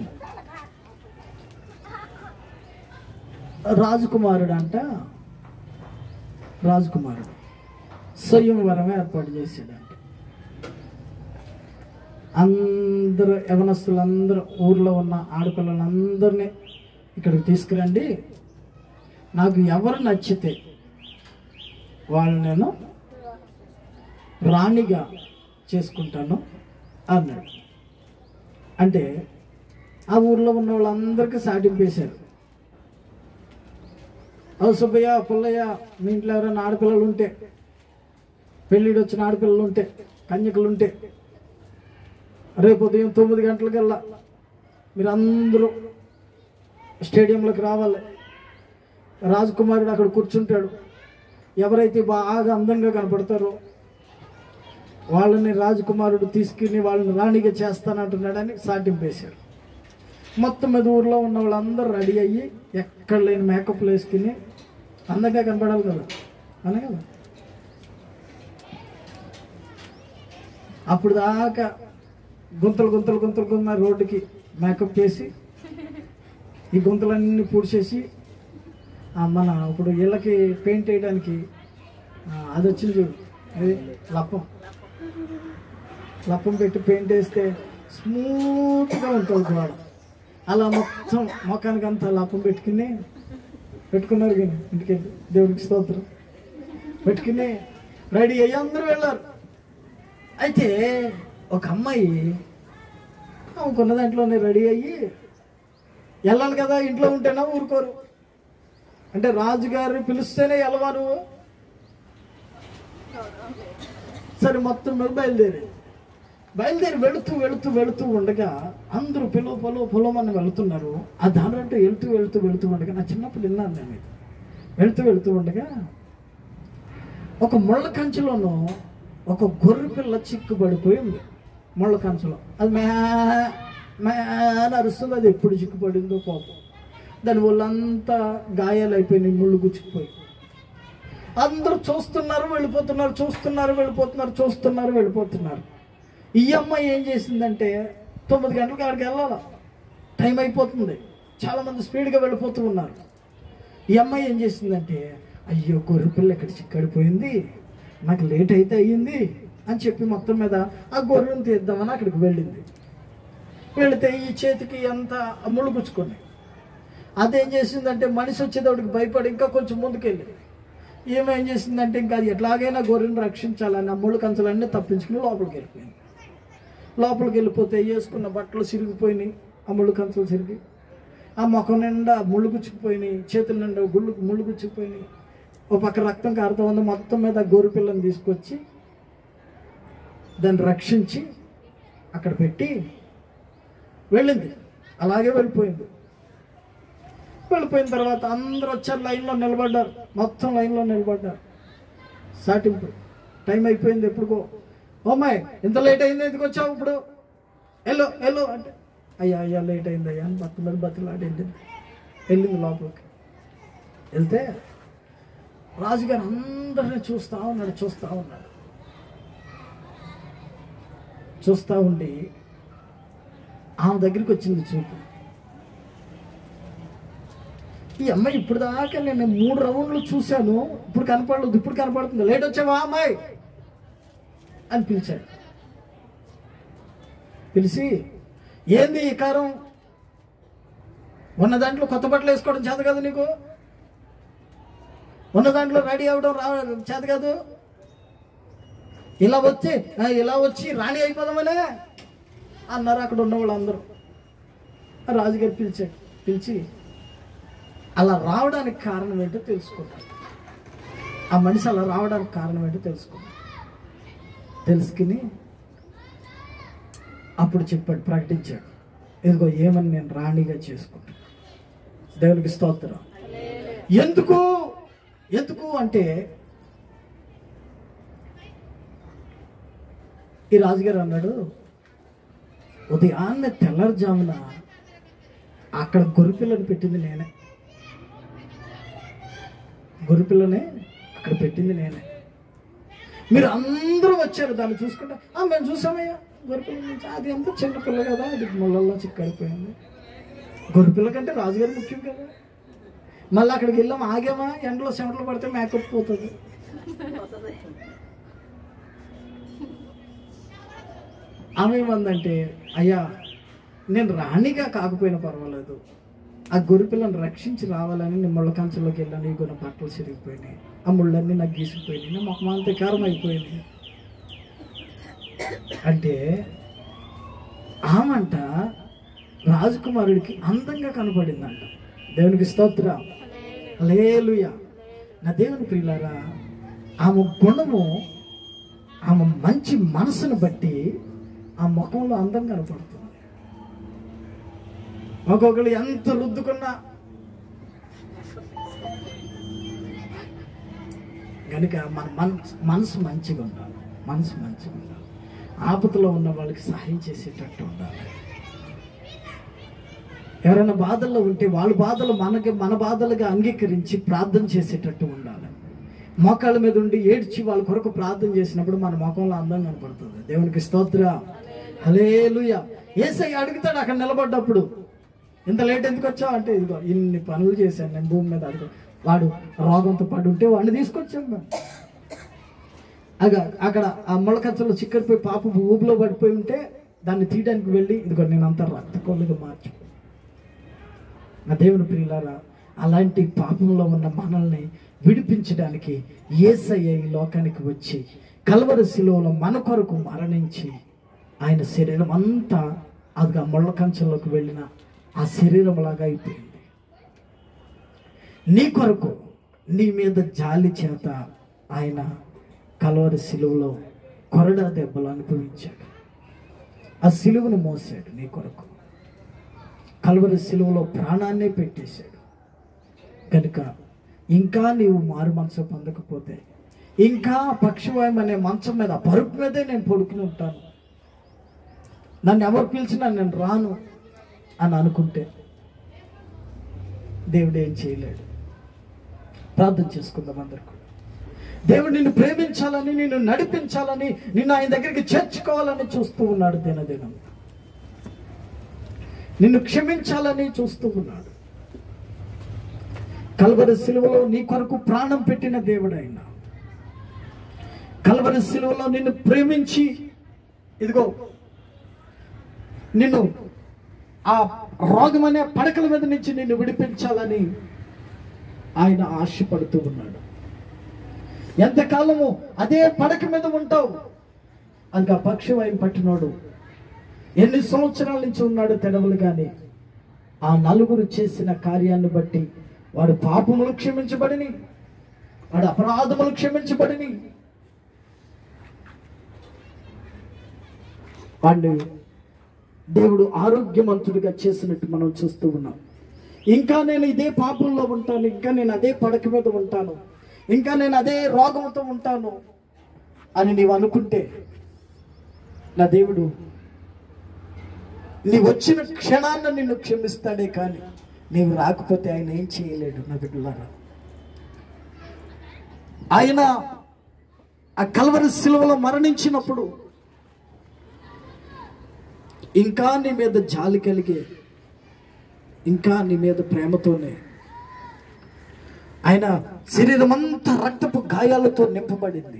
రాజకుమారుడు అంట రాజకుమారుడు స్వయంవరం ఏర్పాటు చేశాడంట అందరూ యవనస్తులందరూ ఊర్లో ఉన్న ఆడపిల్లలందరినీ ఇక్కడికి తీసుకురండి నాకు ఎవరు నచ్చితే వాళ్ళు నేను రాణిగా చేసుకుంటాను అన్నాడు అంటే ఆ ఊర్లో ఉన్న వాళ్ళందరికీ సాటింపేశారు ఓ సుబ్బయ్య పుల్లయ్య మీ ఇంట్లో ఎవరైనా ఆడపిల్లలు ఉంటే పెళ్ళిడు వచ్చిన ఆడపిల్లలు ఉంటే కన్యకలు ఉంటే రేపు ఉదయం తొమ్మిది గంటలకల్లా మీరు అందరూ స్టేడియంలోకి రావాలి రాజకుమారుడు అక్కడ కూర్చుంటాడు ఎవరైతే బాగా అందంగా కనపడతారో వాళ్ళని రాజకుమారుడు తీసుకుని వాళ్ళని రాణిగా చేస్తానంటున్నాడని సాటింపేశారు మొత్తం మీద ఊర్లో ఉన్న వాళ్ళందరూ రెడీ అయ్యి ఎక్కడ లేని మేకప్లు వేసుకుని అందంగా కనపడాలి కదా అనే కదా అప్పుడు దాకా గుంతలు గుంతలు గుంతలు గున్న రోడ్డుకి మేకప్ వేసి ఈ గుంతలన్నీ పూడ్చేసి ఆ మన ఇప్పుడు ఇళ్ళకి పెయింట్ వేయడానికి ఆ, అది వచ్చింది చూడు అది లప్పం లప్పం పెట్టి పెయింట్ వేస్తే స్మూత్గా ఉంటుంది గోడ అలా మొత్తం మొఖానికి అంతా లప్పం పెట్టుకుని పెట్టుకున్నారు కానీ ఇంటికి దేవుడికి స్తోత్రం పెట్టుకుని రెడీ అయ్యి అందరూ వెళ్ళారు అయితే ఒక అమ్మాయి ఆమెకున్న దాంట్లోనే రెడీ అయ్యి వెళ్ళాలి కదా ఇంట్లో ఉంటేనా ఊరుకోరు అంటే రాజుగారు పిలిస్తేనే వెళ్ళవా నువ్వు సరే మొత్తం మీద బయలుదేరి బయలుదేరి వెళుతూ వెళుతూ వెళుతూ ఉండగా అందరూ పిలువ పొలవ పొలవని వెళుతున్నారు ఆ దానింటూ వెళుతూ వెళుతూ వెళుతూ ఉండగా నా చిన్నప్పుడు విన్నాను నేను ఇది వెళుతూ వెళుతూ ఉండగా ఒక ముళ్ళ కంచెలోనూ ఒక గొర్రె పిల్ల చిక్కుబడిపోయి ఉంది ముళ్ళ కంచెలో అది మే మే అని అరుస్తుంది అది ఎప్పుడు చిక్కుపడిందో పాపం దాని ఒళ్ళంతా గాయాలు అయిపోయినాయి ముళ్ళు గుచ్చుకుపోయి అందరూ చూస్తున్నారు వెళ్ళిపోతున్నారు చూస్తున్నారు వెళ్ళిపోతున్నారు చూస్తున్నారు వెళ్ళిపోతున్నారు ఈ అమ్మాయి ఏం చేసిందంటే తొమ్మిది గంటలకు ఆడికి వెళ్ళాలి టైం అయిపోతుంది చాలామంది స్పీడ్గా వెళ్ళిపోతూ ఉన్నారు ఈ అమ్మాయి ఏం చేసిందంటే అయ్యో గొర్రె పిల్ల ఇక్కడ చిక్కడిపోయింది నాకు లేట్ అయితే అయ్యింది అని చెప్పి మొత్తం మీద ఆ గొర్రెను తీద్దామని అక్కడికి వెళ్ళింది వెళితే ఈ చేతికి అంత ముళ్ళు గుచ్చుకొని అదేం చేసిందంటే మనిషి వచ్చేటప్పటికి భయపడి ఇంకా కొంచెం ముందుకెళ్ళింది ఏమేం చేసిందంటే ఇంకా అది ఎట్లాగైనా గొర్రెను రక్షించాలని ఆ ముళ్ళు కంచెలన్నీ తప్పించుకుని లోపలికి వెళ్ళిపోయింది లోపలికి వెళ్ళిపోతే వేసుకున్న బట్టలు సిరిగిపోయినాయి ఆ ముళ్ళు కంచెలు సిరిగి ఆ ముఖం నిండా ముళ్ళు గుచ్చుకుపోయినాయి చేతుల నిండా గుళ్ళు ముళ్ళు గుచ్చుకుపోయినాయి ఓ పక్క రక్తం కారుతా ఉంది మొత్తం మీద ఆ గొర్రె పిల్లని తీసుకొచ్చి దాన్ని రక్షించి అక్కడ పెట్టి వెళ్ళింది అలాగే వెళ్ళిపోయింది వెళ్ళిపోయిన తర్వాత అందరూ వచ్చారు లైన్లో నిలబడ్డారు మొత్తం లైన్లో నిలబడ్డారు సాటింపు టైం అయిపోయింది ఎప్పుడుకో ఓమ్మాయ్ ఇంత లేట్ అయింది ఎందుకు వచ్చావు ఇప్పుడు వెళ్ళు వెళ్ళు అంటే అయ్యా అయ్యా లేట్ అయింది అయ్యా అని బతులు బతులాడి వెళ్ళింది వెళ్ళింది లోపలికి వెళ్తే రాజుగారు అందరిని చూస్తా ఉన్నాడు చూస్తా ఉన్నాడు చూస్తూ ఉండి ఆమె దగ్గరికి వచ్చింది చూపు ఈ అమ్మాయి ఇప్పుడు దాకా నేను మూడు రౌండ్లు చూశాను ఇప్పుడు కనపడలేదు ఇప్పుడు కనపడుతుంది లేట్ వచ్చావా అమ్మాయి అని పిలిచాడు పిలిచి ఏంది ఈ కారం ఉన్న దాంట్లో కొత్త బట్టలు వేసుకోవడం చేత కదా నీకు ఉన్న దాంట్లో రెడీ అవ్వడం రా చేత కాదు ఇలా వచ్చి ఆ, ఇలా వచ్చి రాణి అయిపోదామనే అన్నారు అక్కడ ఉన్న వాళ్ళందరూ ఆ రాజుగారు పిలిచాడు పిలిచి అలా రావడానికి కారణం ఏంటో తెలుసుకున్నాడు ఆ మనిషి అలా రావడానికి కారణం ఏంటో తెలుసుకున్నాడు తెలుసుకుని అప్పుడు చెప్పాడు ప్రకటించాడు ఇదిగో ఏమని నేను రాణిగా చేసుకుంటాను దేవునికి స్తోత్రం ఎందుకు ఎందుకు అంటే ఈ రాజుగారు అన్నాడు ఉదయాన్నే తెల్లవారుజామున అక్కడ గొర్రెపిల్లని పెట్టింది నేనే గొర్రెపిల్లని అక్కడ పెట్టింది నేనే మీరు అందరూ వచ్చారు దాన్ని చూసుకుంటే "ఆ, మేము చూసామయ్యా గొర్రెపిల్ల నుంచి అది ఎంత చిన్న పిల్ల కదా అది ముళ్ళల్లో చిక్కడిపోయింది గొర్రెపిల్ల కంటే రాజుగారు ముఖ్యం కదా మళ్ళీ అక్కడికి వెళ్ళాం ఆగామా ఎండలో చెమటలు పడితే మేకప్ పోతుంది ఆమె ఏమందంటే అయ్యా నేను రాణిగా కాకపోయినా పర్వాలేదు ఆ గొర్రెపిల్లని రక్షించి రావాలని నేను ముళ్ళ కంచెలోకి వెళ్ళాను ఈ కొన్ని బట్టలు చిరిగిపోయినాయి ఆ ముళ్ళన్నీ నాకు గీసిపోయినాయి నా మొహమంతా కారం అయిపోయింది అంటే ఆమంట రాజకుమారుడికి అందంగా కనపడిందంట దేవునికి స్తోత్ర లేలుయ నా దేవుని ప్రియులారా ఆమె గుణము ఆమె మంచి మనసును బట్టి ఆ ముఖంలో అందం కనపడుతుంది ఒక్కొక్కరు ఎంత రుద్దుకున్నా కనుక మన మనసు మనసు మంచిగా ఉండాలి మనసు మంచిగా ఉండాలి ఆపదలో ఉన్న వాళ్ళకి సహాయం చేసేటట్టు ఉండాలి ఎవరైనా బాధల్లో ఉంటే వాళ్ళ బాధలు మనకి మన బాధలుగా అంగీకరించి ప్రార్థన చేసేటట్టు ఉండాలి మోకాళ్ళ మీద ఉండి ఏడ్చి వాళ్ళ కొరకు ప్రార్థన చేసినప్పుడు మన ముఖంలో అందం కనపడుతుంది దేవునికి స్తోత్ర హలేలుయ ఏసై అడుగుతాడు అక్కడ నిలబడ్డప్పుడు ఇంత లేట్ ఎందుకు వచ్చావు అంటే ఇదిగో ఇన్ని పనులు చేశాను నేను భూమి మీద అడుగు వాడు రోగంతో పడి ఉంటే వాడిని తీసుకొచ్చాం మేము అగ అక్కడ ఆ మొలకచ్చలో చిక్కడిపోయి పాప ఊబిలో పడిపోయి ఉంటే దాన్ని తీయడానికి వెళ్ళి ఇదిగో నేను అంతా రక్త కొల్లుగా మార్చు నా దేవుని ప్రియులారా అలాంటి పాపంలో ఉన్న మనల్ని విడిపించడానికి ఏసయ్య ఈ లోకానికి వచ్చి కలవరి శిలువలో మన కొరకు మరణించి ఆయన శరీరం అంతా అది ఆ ముళ్ళ కంచెలోకి వెళ్ళిన ఆ శరీరం లాగా అయిపోయింది నీ కొరకు నీ మీద జాలి చేత ఆయన కలవరి శిలువలో కొరడా దెబ్బలు అనుభవించాడు ఆ సిలువను మోసాడు నీ కొరకు కలవరి సిలువలో ప్రాణాన్నే పెట్టేశాడు కనుక ఇంకా నీవు మారు మనసు పొందకపోతే ఇంకా పక్షవాయం అనే మంచం మీద పరుపు మీదే నేను పడుకుని ఉంటాను నన్ను ఎవరు పిలిచినా నేను రాను అని అనుకుంటే దేవుడు ఏం చేయలేడు ప్రార్థన చేసుకుందాం అందరు కూడా దేవుడు నిన్ను ప్రేమించాలని నిన్ను నడిపించాలని నిన్ను ఆయన దగ్గరికి చేర్చుకోవాలని చూస్తూ ఉన్నాడు దినదినం నిన్ను క్షమించాలని చూస్తూ ఉన్నాడు కల్వరి సిలువలో నీ కొరకు ప్రాణం పెట్టిన దేవుడైన కల్వరి సిలువలో నిన్ను ప్రేమించి ఇదిగో నిన్ను ఆ రోగం అనే పడకల మీద నుంచి నిన్ను విడిపించాలని ఆయన ఆశపడుతూ ఉన్నాడు ఎంతకాలము అదే పడక మీద ఉంటావు అది ఆ పక్షవాయం పట్టినోడు ఎన్ని సంవత్సరాల నుంచి ఉన్నాడు తెడవలు కానీ ఆ నలుగురు చేసిన కార్యాన్ని బట్టి వాడు పాపములు క్షమించబడిని వాడు అపరాధములు క్షమించబడిని వాడిని దేవుడు ఆరోగ్యవంతుడిగా చేసినట్టు మనం చూస్తూ ఉన్నాం ఇంకా నేను ఇదే పాపంలో ఉంటాను ఇంకా నేను అదే పడక మీద ఉంటాను ఇంకా నేను అదే రోగంతో ఉంటాను అని నీవు అనుకుంటే నా దేవుడు నీ వచ్చిన క్షణాన్న నిన్ను క్షమిస్తాడే కానీ నీవు రాకపోతే ఆయన ఏం చేయలేడు నా బిడ్డలారా ఆయన ఆ కల్వరి శిలువలో మరణించినప్పుడు ఇంకా నీ మీద జాలి కలిగే ఇంకా నీ మీద ప్రేమతోనే ఆయన శరీరం అంతా రక్తపు గాయాలతో నింపబడింది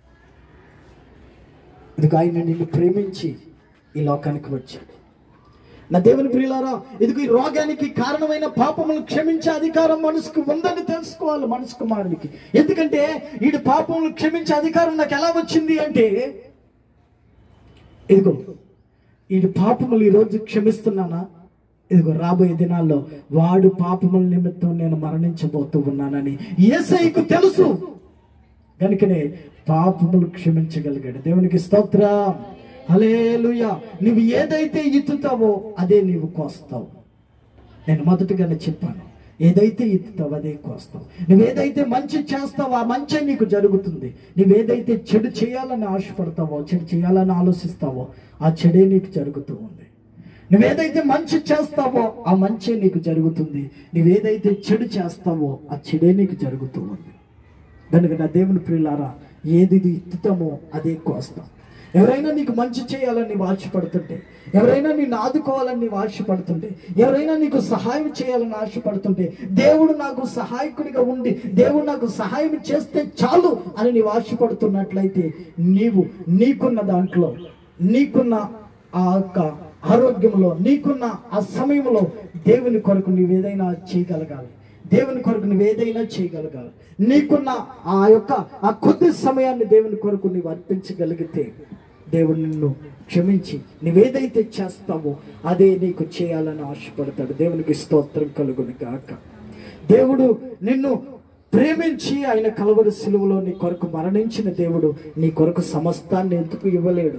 ఇదిగో ఆయన నిన్ను ప్రేమించి ఈ లోకానికి వచ్చాడు నా దేవుని ప్రియులారా ఇదిగో ఈ రోగానికి కారణమైన పాపములు క్షమించే అధికారం మనసుకు ఉందని తెలుసుకోవాలి మనసు కుమారునికి ఎందుకంటే ఈడు పాపములు క్షమించే అధికారం నాకు ఎలా వచ్చింది అంటే ఇదిగో ఈడు పాపములు ఈరోజు క్షమిస్తున్నానా ఇదిగో రాబోయే దినాల్లో వాడు పాపముల నిమిత్తం నేను మరణించబోతూ ఉన్నానని ఏసైకు తెలుసు కనుకనే పాపములు క్షమించగలిగాడు దేవునికి స్తోత్రం హలేలుయా నువ్వు ఏదైతే ఇత్తుతావో అదే నీవు కోస్తావు నేను మొదటగానే చెప్పాను ఏదైతే ఇత్తుతావో అదే కోస్తావు నువ్వేదైతే మంచి చేస్తావో ఆ మంచి నీకు జరుగుతుంది నువ్వేదైతే చెడు చేయాలని ఆశపడతావో చెడు చేయాలని ఆలోచిస్తావో ఆ చెడే నీకు జరుగుతూ ఉంది నువ్వేదైతే మంచి చేస్తావో ఆ మంచి నీకు జరుగుతుంది నువ్వేదైతే చెడు చేస్తావో ఆ చెడే నీకు జరుగుతూ ఉంది కనుక నా దేవుని ప్రియులారా ఏది ఇత్తుతామో అదే కోస్తాం ఎవరైనా నీకు మంచి చేయాలని నీవు ఆశపడుతుంటే ఎవరైనా నిన్ను ఆదుకోవాలని నీవు ఆశపడుతుంటే ఎవరైనా నీకు సహాయం చేయాలని ఆశపడుతుంటే దేవుడు నాకు సహాయకుడిగా ఉండి దేవుడు నాకు సహాయం చేస్తే చాలు అని నీవు ఆశపడుతున్నట్లయితే నీవు నీకున్న దాంట్లో నీకున్న ఆ యొక్క ఆరోగ్యంలో నీకున్న ఆ సమయంలో దేవుని కొరకు నీవేదైనా చేయగలగాలి దేవుని కొరకు నువ్వు ఏదైనా చేయగలగాలి నీకున్న ఆ యొక్క ఆ కొద్ది సమయాన్ని దేవుని కొరకు నీవు అర్పించగలిగితే దేవుడు నిన్ను క్షమించి నువ్వేదైతే చేస్తావో అదే నీకు చేయాలని ఆశపడతాడు దేవునికి స్తోత్రం కలుగును గాక దేవుడు నిన్ను ప్రేమించి ఆయన కలవరి సిలువలో నీ కొరకు మరణించిన దేవుడు నీ కొరకు సమస్తాన్ని ఎందుకు ఇవ్వలేడు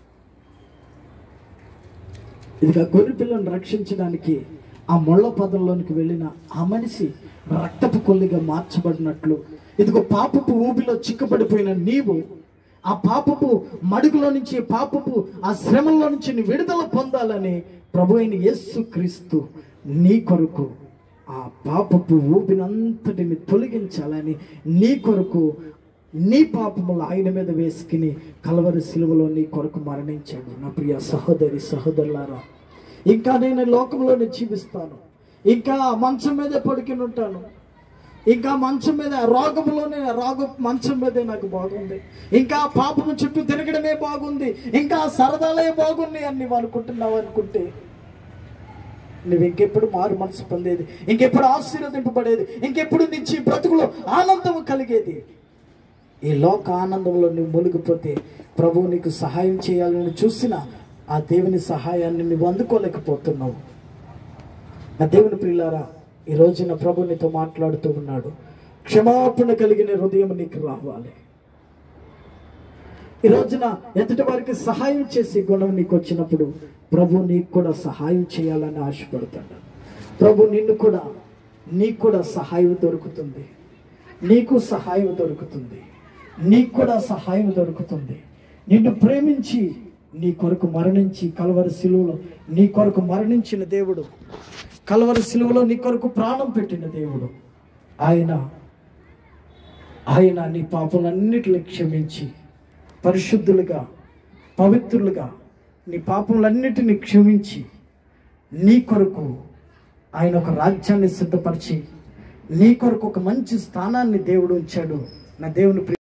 ఇదిగా గొర్రె పిల్లను రక్షించడానికి ఆ ముళ్ళ పదంలోనికి వెళ్ళిన ఆ మనిషి రక్తపు కొల్లిగా మార్చబడినట్లు ఇదిగో పాపపు ఊబిలో చిక్కబడిపోయిన నీవు ఆ పాపపు మడుగులో నుంచి పాపపు ఆ శ్రమలో నుంచి నీ విడుదల పొందాలని ప్రభు అయిన యేసు క్రీస్తు నీ కొరకు ఆ పాపపు ఊపినంతటిని తొలగించాలని నీ కొరకు నీ పాపములు ఆయన మీద వేసుకుని కలవరి సిలువలో నీ కొరకు మరణించాడు నా ప్రియ సహోదరి సహోదరులారా ఇంకా నేను ఈ లోకంలోనే జీవిస్తాను ఇంకా మంచం మీదే పడుకుని ఉంటాను ఇంకా మంచం మీద రోగంలోనే రోగ మంచం మీదే నాకు బాగుంది ఇంకా పాపము చుట్టూ తిరగడమే బాగుంది ఇంకా సరదాలే బాగుంది అని నువ్వు అనుకుంటున్నావు అనుకుంటే నువ్వు ఇంకెప్పుడు మారు మనసు పొందేది ఇంకెప్పుడు ఆశీర్వదింపబడేది ఇంకెప్పుడు నుంచి బ్రతుకులో ఆనందం కలిగేది ఈ లోక ఆనందంలో నువ్వు మునిగిపోతే ప్రభువు నీకు సహాయం చేయాలని చూసిన ఆ దేవుని సహాయాన్ని నువ్వు అందుకోలేకపోతున్నావు నా దేవుని ప్రియులారా ఈ రోజున ప్రభు నీతో మాట్లాడుతూ ఉన్నాడు క్షమాపణ కలిగిన హృదయం నీకు రావాలి ఈ రోజున ఎదుటి వారికి సహాయం చేసే గుణం నీకు వచ్చినప్పుడు ప్రభు నీకు కూడా సహాయం చేయాలని ఆశపడతాడు ప్రభు నిన్ను కూడా నీకు కూడా సహాయం దొరుకుతుంది నీకు సహాయం దొరుకుతుంది నీకు కూడా సహాయం దొరుకుతుంది నిన్ను ప్రేమించి నీ కొరకు మరణించి కలవరి సిలువలో నీ కొరకు మరణించిన దేవుడు కలవరి సిలువలో నీ కొరకు ప్రాణం పెట్టిన దేవుడు ఆయన ఆయన నీ పాపలన్నిటిని క్షమించి పరిశుద్ధులుగా పవిత్రులుగా నీ పాపములన్నిటిని క్షమించి నీ కొరకు ఆయన ఒక రాజ్యాన్ని సిద్ధపరిచి నీ కొరకు ఒక మంచి స్థానాన్ని దేవుడు ఉంచాడు నా దేవుని ప్రియ